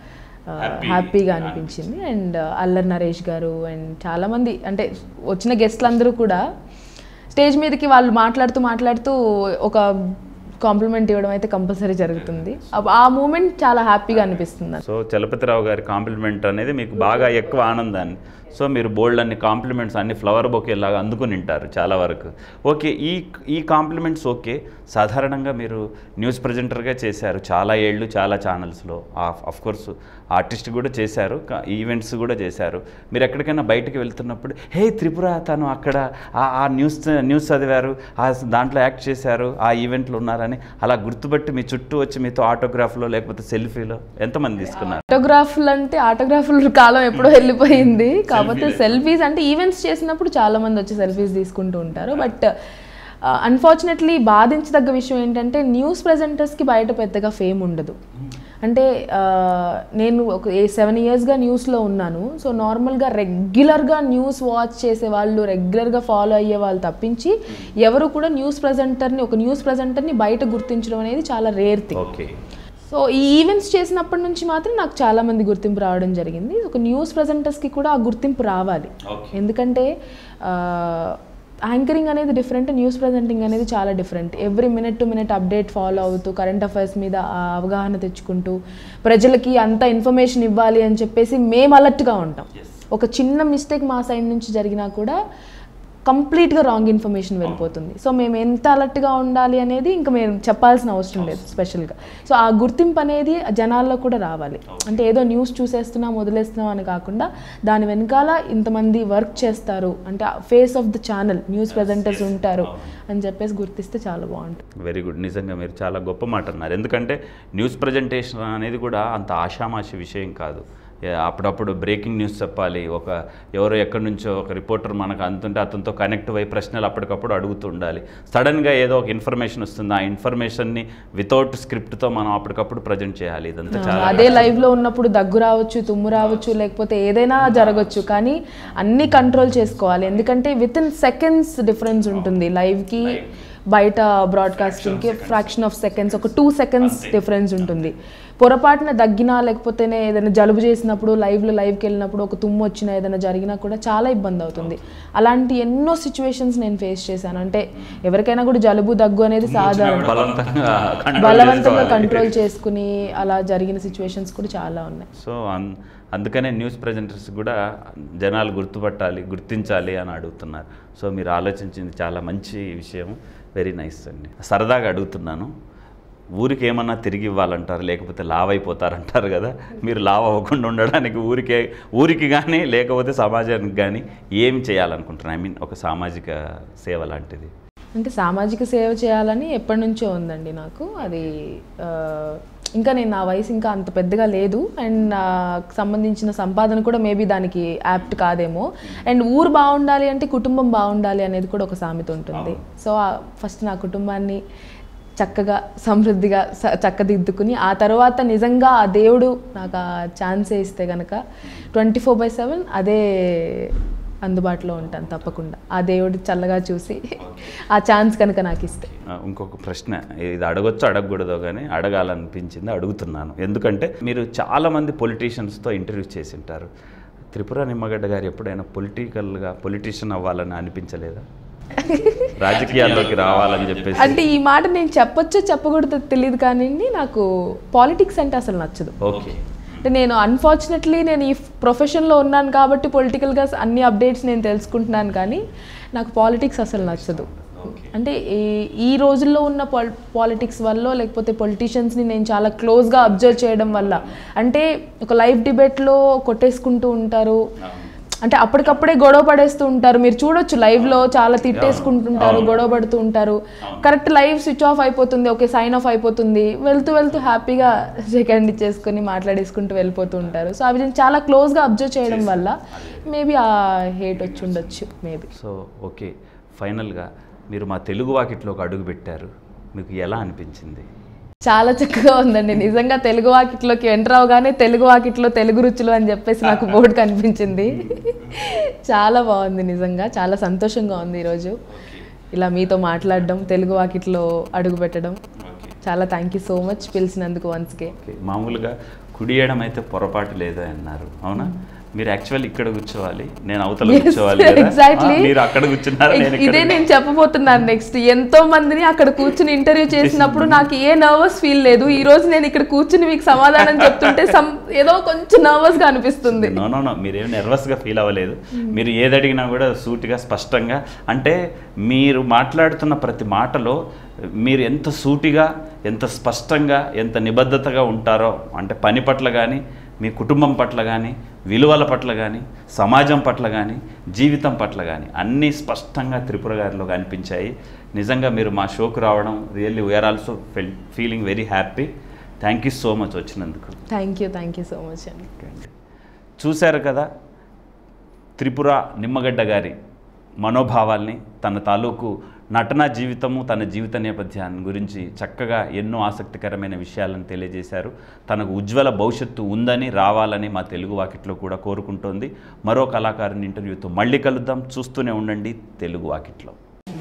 Happy. హ్యాపీగా అనిపించింది అండ్ అల్లరి నరేష్ గారు అండ్ చాలామంది అంటే వచ్చిన గెస్ట్లు అందరూ కూడా స్టేజ్ మీదకి వాళ్ళు మాట్లాడుతూ మాట్లాడుతూ ఒక కాంప్లిమెంట్ ఇవ్వడం అయితే కంపల్సరీ జరుగుతుంది ఆ- ఆ మూమెంట్ చాలా హ్యాపీగా అనిపిస్తుంది నాకు. సో చలపతిరావు గారి కాంప్లిమెంట్ అనేది మీకు బాగా ఎక్కువ ఆనందాన్ని సో మీరు బోల్డ్ అన్ని కాంప్లిమెంట్స్ అన్ని ఫ్లవర్ బొకేలాగా అందుకుని ఉంటారు చాలా వరకు ఓకే ఈ ఈ కాంప్లిమెంట్స్ ఓకే సాధారణంగా మీరు న్యూస్ ప్రజెంటర్గా చేశారు చాలా ఏళ్ళు చాలా ఛానల్స్లో ఆఫ్ కోర్స్ ఆర్టిస్ట్ కూడా చేశారు ఈవెంట్స్ కూడా చేశారు మీరు ఎక్కడికైనా బయటకు వెళ్తున్నప్పుడు హే త్రిపుర తను అక్కడ ఆ ఆ న్యూస్ న్యూస్ చదివారు ఆ దాంట్లో యాక్ట్ చేశారు ఆ ఈవెంట్లో ఉన్నారని అలా గుర్తుపట్టి మీ చుట్టూ వచ్చి మీతో ఆటోగ్రాఫ్లో లేకపోతే సెల్ఫీలో ఎంతమంది తీసుకున్నారు ఆటోగ్రాఫ్లు అంటే ఆటోగ్రాఫ్ల కాలం ఎప్పుడో వెళ్ళిపోయింది కాకపోతే సెల్ఫీస్ అంటే ఈవెంట్స్ చేసినప్పుడు చాలా మంది వచ్చి సెల్ఫీస్ తీసుకుంటూ ఉంటారు బట్ అన్ఫార్చునేట్లీ బాధించదగ్గ విషయం ఏంటంటే న్యూస్ ప్రెజెంటర్స్కి బయట పెద్దగా ఫేమ్ ఉండదు అంటే ఆ, నేను ఒక ఏ సెవెన్ ఇయర్స్గా న్యూస్లో ఉన్నాను సో నార్మల్గా రెగ్యులర్గా న్యూస్ వాచ్ చేసే వాళ్ళు రెగ్యులర్గా ఫాలో అయ్యే వాళ్ళు తప్పించి ఎవరు కూడా న్యూస్ ప్రజెంటర్ని ఒక న్యూస్ ప్రజెంటర్ని బయట గుర్తించడం అనేది చాలా రేర్ థింగ్ ఓకే సో ఈ ఈవెంట్స్ చేసినప్పటి నుంచి మాత్రం నాకు చాలా మంది గుర్తింపు రావడం జరిగింది ఒక న్యూస్ ప్రజెంటర్స్కి కూడా ఆ గుర్తింపు రావాలి ఓకే ఎందుకంటే యాంకరింగ్ అనేది డిఫరెంట్ న్యూస్ ప్రజెంటింగ్ అనేది చాలా different every minute to minute update follow అవుతూ కరెంట్ అఫైర్స్ మీద ఆ అవగాహన తెచ్చుకుంటూ ప్రజలకి అంత ఇన్ఫర్మేషన్ ఇవ్వాలి అని చెప్పేసి మేము అలర్ట్గా ఉంటాం ఒక చిన్న మిస్టేక్ మా సైడ్ నుంచి జరిగినా కూడా కంప్లీట్గా రాంగ్ ఇన్ఫర్మేషన్ వెళ్ళిపోతుంది సో మేము ఎంత అలర్ట్గా ఉండాలి అనేది ఇంకా మేము చెప్పాల్సిన అవసరం లేదు స్పెషల్గా సో ఆ గుర్తింపు అనేది జనాల్లో కూడా రావాలి అంటే ఏదో న్యూస్ చూసేస్తున్నాం వదిలేస్తున్నాం అని కాకుండా దాని వెనకాల ఇంతమంది వర్క్ చేస్తారు అంటే face of the channel news presenters ఉంటారు అని చెప్పేసి గుర్తిస్తే చాలా బాగుంటుంది వెరీ గుడ్ నిజంగా మీరు చాలా గొప్ప మాట అన్నారు ఎందుకంటే న్యూస్ ప్రజెంటేషన్ అనేది కూడా అంత ఆషామాషి విషయం కాదు ఏ- అప్పుడప్పుడు బ్రేకింగ్ న్యూస్ చెప్పాలి ఒక ఎవరో ఎక్కడి నుంచో ఒక రిపోర్టర్ మనకు అంతుంటే అతనితో కనెక్ట్ అయ్యి ప్రశ్నలు అప్పటికప్పుడు అడుగుతూ ఉండాలి సడన్గా ఏదో ఒక ఇన్ఫర్మేషన్ వస్తుంది ఆ ఇన్ఫర్మేషన్ని వితౌట్ స్క్రిప్ట్తో మనం అప్పటికప్పుడు ప్రజెంట్ చేయాలి ఇదంతా చాలా అదే లైవ్ లో ఉన్నప్పుడు దగ్గు రావచ్చు తుమ్ము రావచ్చు లేకపోతే ఏదైనా జరగచ్చు కానీ అన్ని కంట్రోల్ చేసుకోవాలి ఎందుకంటే విత్ ఇన్ సెకండ్స్ డిఫరెన్స్ ఉంటుంది లైవ్ కి బయట బ్రాడ్కాస్టింగ్ కి ఫ్రాక్షన్ ఆఫ్ సెకండ్స్ ఒక టూ సెకండ్స్ డిఫరెన్స్ ఉంటుంది పొరపాటున దగ్గినా లేకపోతేనే ఏదైనా జలుబు చేసినప్పుడు లైవ్లో లైవ్కి వెళ్ళినప్పుడు ఒక తుమ్ము వచ్చినా ఏదైనా జరిగినా కూడా చాలా ఇబ్బంది అవుతుంది అలాంటి ఎన్నో సిచ్యువేషన్స్ నేను ఫేస్ చేశాను అంటే ఎవరికైనా కూడా జలుబు దగ్గు అనేది సాధారణం బలవంతంగా control బలవంతంగా చేసుకోవాలి. కంట్రోల్ చేసుకుని అలా జరిగిన సిచ్యువేషన్స్ కూడా చాలా ఉన్నాయి సో అన్ అందుకనే న్యూస్ ప్రజెంటర్స్ కూడా జనాలు గుర్తుపట్టాలి గుర్తించాలి అని అడుగుతున్నారు సో మీరు ఆలోచించింది చాలా మంచి విషయం వెరీ నైస్ అండి సరదాగా అడుగుతున్నాను ఊరికి ఏమన్నా తిరిగి ఇవ్వాలంటారు లేకపోతే లావ్ అయిపోతారంటారు కదా మీరు లావ్ అవ్వకుండా ఉండడానికి ఊరికే ఊరికి కానీ లేకపోతే సమాజానికి కానీ ఏం చేయాలనుకుంటున్నారు ఐ మీన్ ఒక సామాజిక సేవ లాంటిది అంటే సామాజిక సేవ చేయాలని ఎప్పటి నుంచో ఉందండి నాకు అది ఆ, ఇంకా నేను నా వయసు ఇంకా అంత పెద్దగా లేదు అండ్ నాకు సంబంధించిన సంపాదన కూడా మేబీ దానికి యాప్ట్ కాదేమో అండ్ ఊరు బాగుండాలి అంటే కుటుంబం బాగుండాలి అనేది కూడా ఒక సామెత ఉంటుంది సో ఫస్ట్ నా కుటుంబాన్ని చక్కగా సమృద్ధిగా స- చక్కదిద్దుకుని ఆ తర్వాత నిజంగా ఆ దేవుడు నాకు ఆ ఛాన్సే ఇస్తే కనుక ట్వంటీ ఫోర్ బై సెవెన్ అదే అందుబాటులో ఉంటాను తప్పకుండా ఆ దేవుడు చల్లగా చూసి ఆ ఛాన్స్ కనుక నాకు ఇస్తే ఆ, ఇంకొక ప్రశ్న ఇది అడగొచ్చు అడగకూడదో కానీ అడగాలనిపించింది అడుగుతున్నాను ఎందుకంటే మీరు చాలామంది పొలిటీషియన్స్తో ఇంటర్వ్యూ చేసి ఉంటారు త్రిపుర నిమ్మగడ్డ గారు ఎప్పుడైనా పొలిటికల్గా పొలిటీషియన్ అవ్వాలని అనిపించలేదా రాజకీయాల్లోకి రావాలని చెప్పేసి అంటే ఈ మాట నేను చెప్పొచ్చో చెప్పకూడదో తెలియదు కానీ నాకు పాలిటిక్స్ అంటే అసలు నచ్చదు ఓకే అంటే నేను అన్ఫార్చునేట్లీ నేను ఈ ప్రొఫెషన్లో ఉన్నాను కాబట్టి పొలిటికల్గా అన్ని అప్డేట్స్ నేను తెలుసుకుంటున్నాను కానీ నాకు పాలిటిక్స్ అసలు నచ్చదు అంటే ఈ ఈ రోజుల్లో ఉన్న పాల్ పాలిటిక్స్ వల్ల లేకపోతే పొలిటీషియన్స్ని నేను చాలా క్లోజ్గా అబ్జర్వ్ చేయడం వల్ల అంటే ఒక లైవ్ డిబేట్లో కొట్టేసుకుంటూ ఉంటారు అంటే అప్పటికప్పుడే గొడవ పడేస్తూ ఉంటారు మీరు చూడొచ్చు లైవ్ లో చాలా తిట్టేసుకుంటుంటారు గొడవ పడుతూ ఉంటారు కరెక్ట్ లైవ్ స్విచ్ ఆఫ్ అయిపోతుంది ఓకే సైన్ ఆఫ్ అయిపోతుంది వెళ్తూ వెళ్తూ హ్యాపీగా సెకండ్ ఇచ్చేసుకొని మాట్లాడేసుకుంటూ వెళ్ళిపోతూ ఉంటారు సో అవి నేను చాలా క్లోజ్ గా అబ్జర్వ్ చేయడం వల్ల మేబీ ఆ హేట్ వచ్చి ఉండొచ్చు మేబీ సో ఓకే ఫైనల్గా మీరు మా తెలుగు వాకిట్లోకి అడుగు పెట్టారు మీకు ఎలా అనిపించింది చాలా చక్కగా ఉందండి నిజంగా తెలుగు వాకిట్లోకి ఎంటర్ అవగానే తెలుగు వాకిట్లో తెలుగు రుచులు అని చెప్పేసి నాకు బోర్డు కనిపించింది చాలా బాగుంది నిజంగా చాలా సంతోషంగా ఉంది ఈరోజు ఇలా మీతో మాట్లాడడం తెలుగు వాకిట్లో అడుగు పెట్టడం చాలా థ్యాంక్ యూ సో మచ్ పిలిచినందుకు వన్స్కే ఓకే మామూలుగా కుడియడం అయితే పొరపాటు లేదా అన్నారు అవునా మీరు యాక్చువల్ ఇక్కడ కూర్చోవాలి నేను అవతల కూర్చోవాలి కదా? ఎగ్జాక్ట్లీ ఆ, మీరు అక్కడ కూర్చున్నారు నేను ఇక్కడ ఇదే నేను చెప్పబోతున్నాను నెక్స్ట్ ఎంతో మందిని అక్కడ కూర్చుని ఇంటర్వ్యూ చేసినప్పుడు నాకు ఏ నర్వస్ ఫీల్ లేదు ఈ రోజు నేను ఇక్కడ కూర్చుని మీకు సమాధానం చెప్తుంటే some ఏదో కొంచెం నర్వస్ గా అనిపిస్తుంది నో నో నో మీరేం నెర్వస్గా ఫీల్ అవ్వలేదు మీరు ఏది అడిగినా కూడా సూటిగా స్పష్టంగా అంటే మీరు మాట్లాడుతున్న ప్రతి మాటలో మీరు ఎంత సూటిగా ఎంత స్పష్టంగా ఎంత నిబద్ధతగా ఉంటారో అంటే పని పట్ల కానీ మీ కుటుంబం పట్ల కానీ విలువల పట్ల కానీ సమాజం పట్ల కానీ జీవితం పట్ల కానీ అన్నీ స్పష్టంగా త్రిపుర గారిలో కనిపించాయి నిజంగా మీరు మా షోకు రావడం really we are also feeling very happy thank you so much వచ్చినందుకు thank you thank you so much అండి ఓకే అండి. చూశారు కదా త్రిపుర నిమ్మగడ్డ గారి మనోభావాల్ని తన తాలూకు నటనా జీవితము తన జీవిత నేపథ్యాన్ని గురించి చక్కగా ఎన్నో ఆసక్తికరమైన విషయాలను తెలియజేశారు తనకు ఉజ్వల భవిష్యత్తు ఉందని రావాలని మా తెలుగు వాకిట్లో కూడా కోరుకుంటోంది మరో కళాకారుని ఇంటర్వ్యూతో మళ్ళీ కలుద్దాం చూస్తూనే ఉండండి తెలుగు వాకిట్లో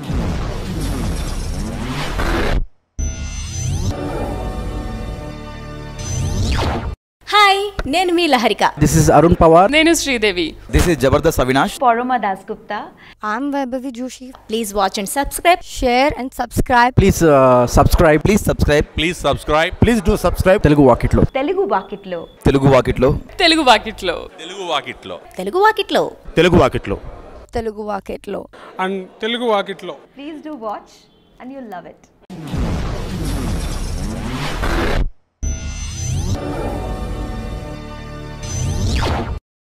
హాయ్ నేను మీ Laharika This is Arun Pawar. నేను Sridevi This is Jabardast Avinash. Pournami Das Gupta I'm Vaibhavi Joshi. Please watch and subscribe Share and subscribe. Please uh, subscribe. Please subscribe. Please subscribe. Please do subscribe. Telugu Walkitlo. Telugu వాకిట్లో తెలుగు వాకిట్లో తెలుగు వాకిట్లో తెలుగు వాకిట్లో తెలుగు వాకిట్లో తెలుగు వాకిట్లో Telugu Market Law. And Telugu వాకిట్లో please do watch and you love it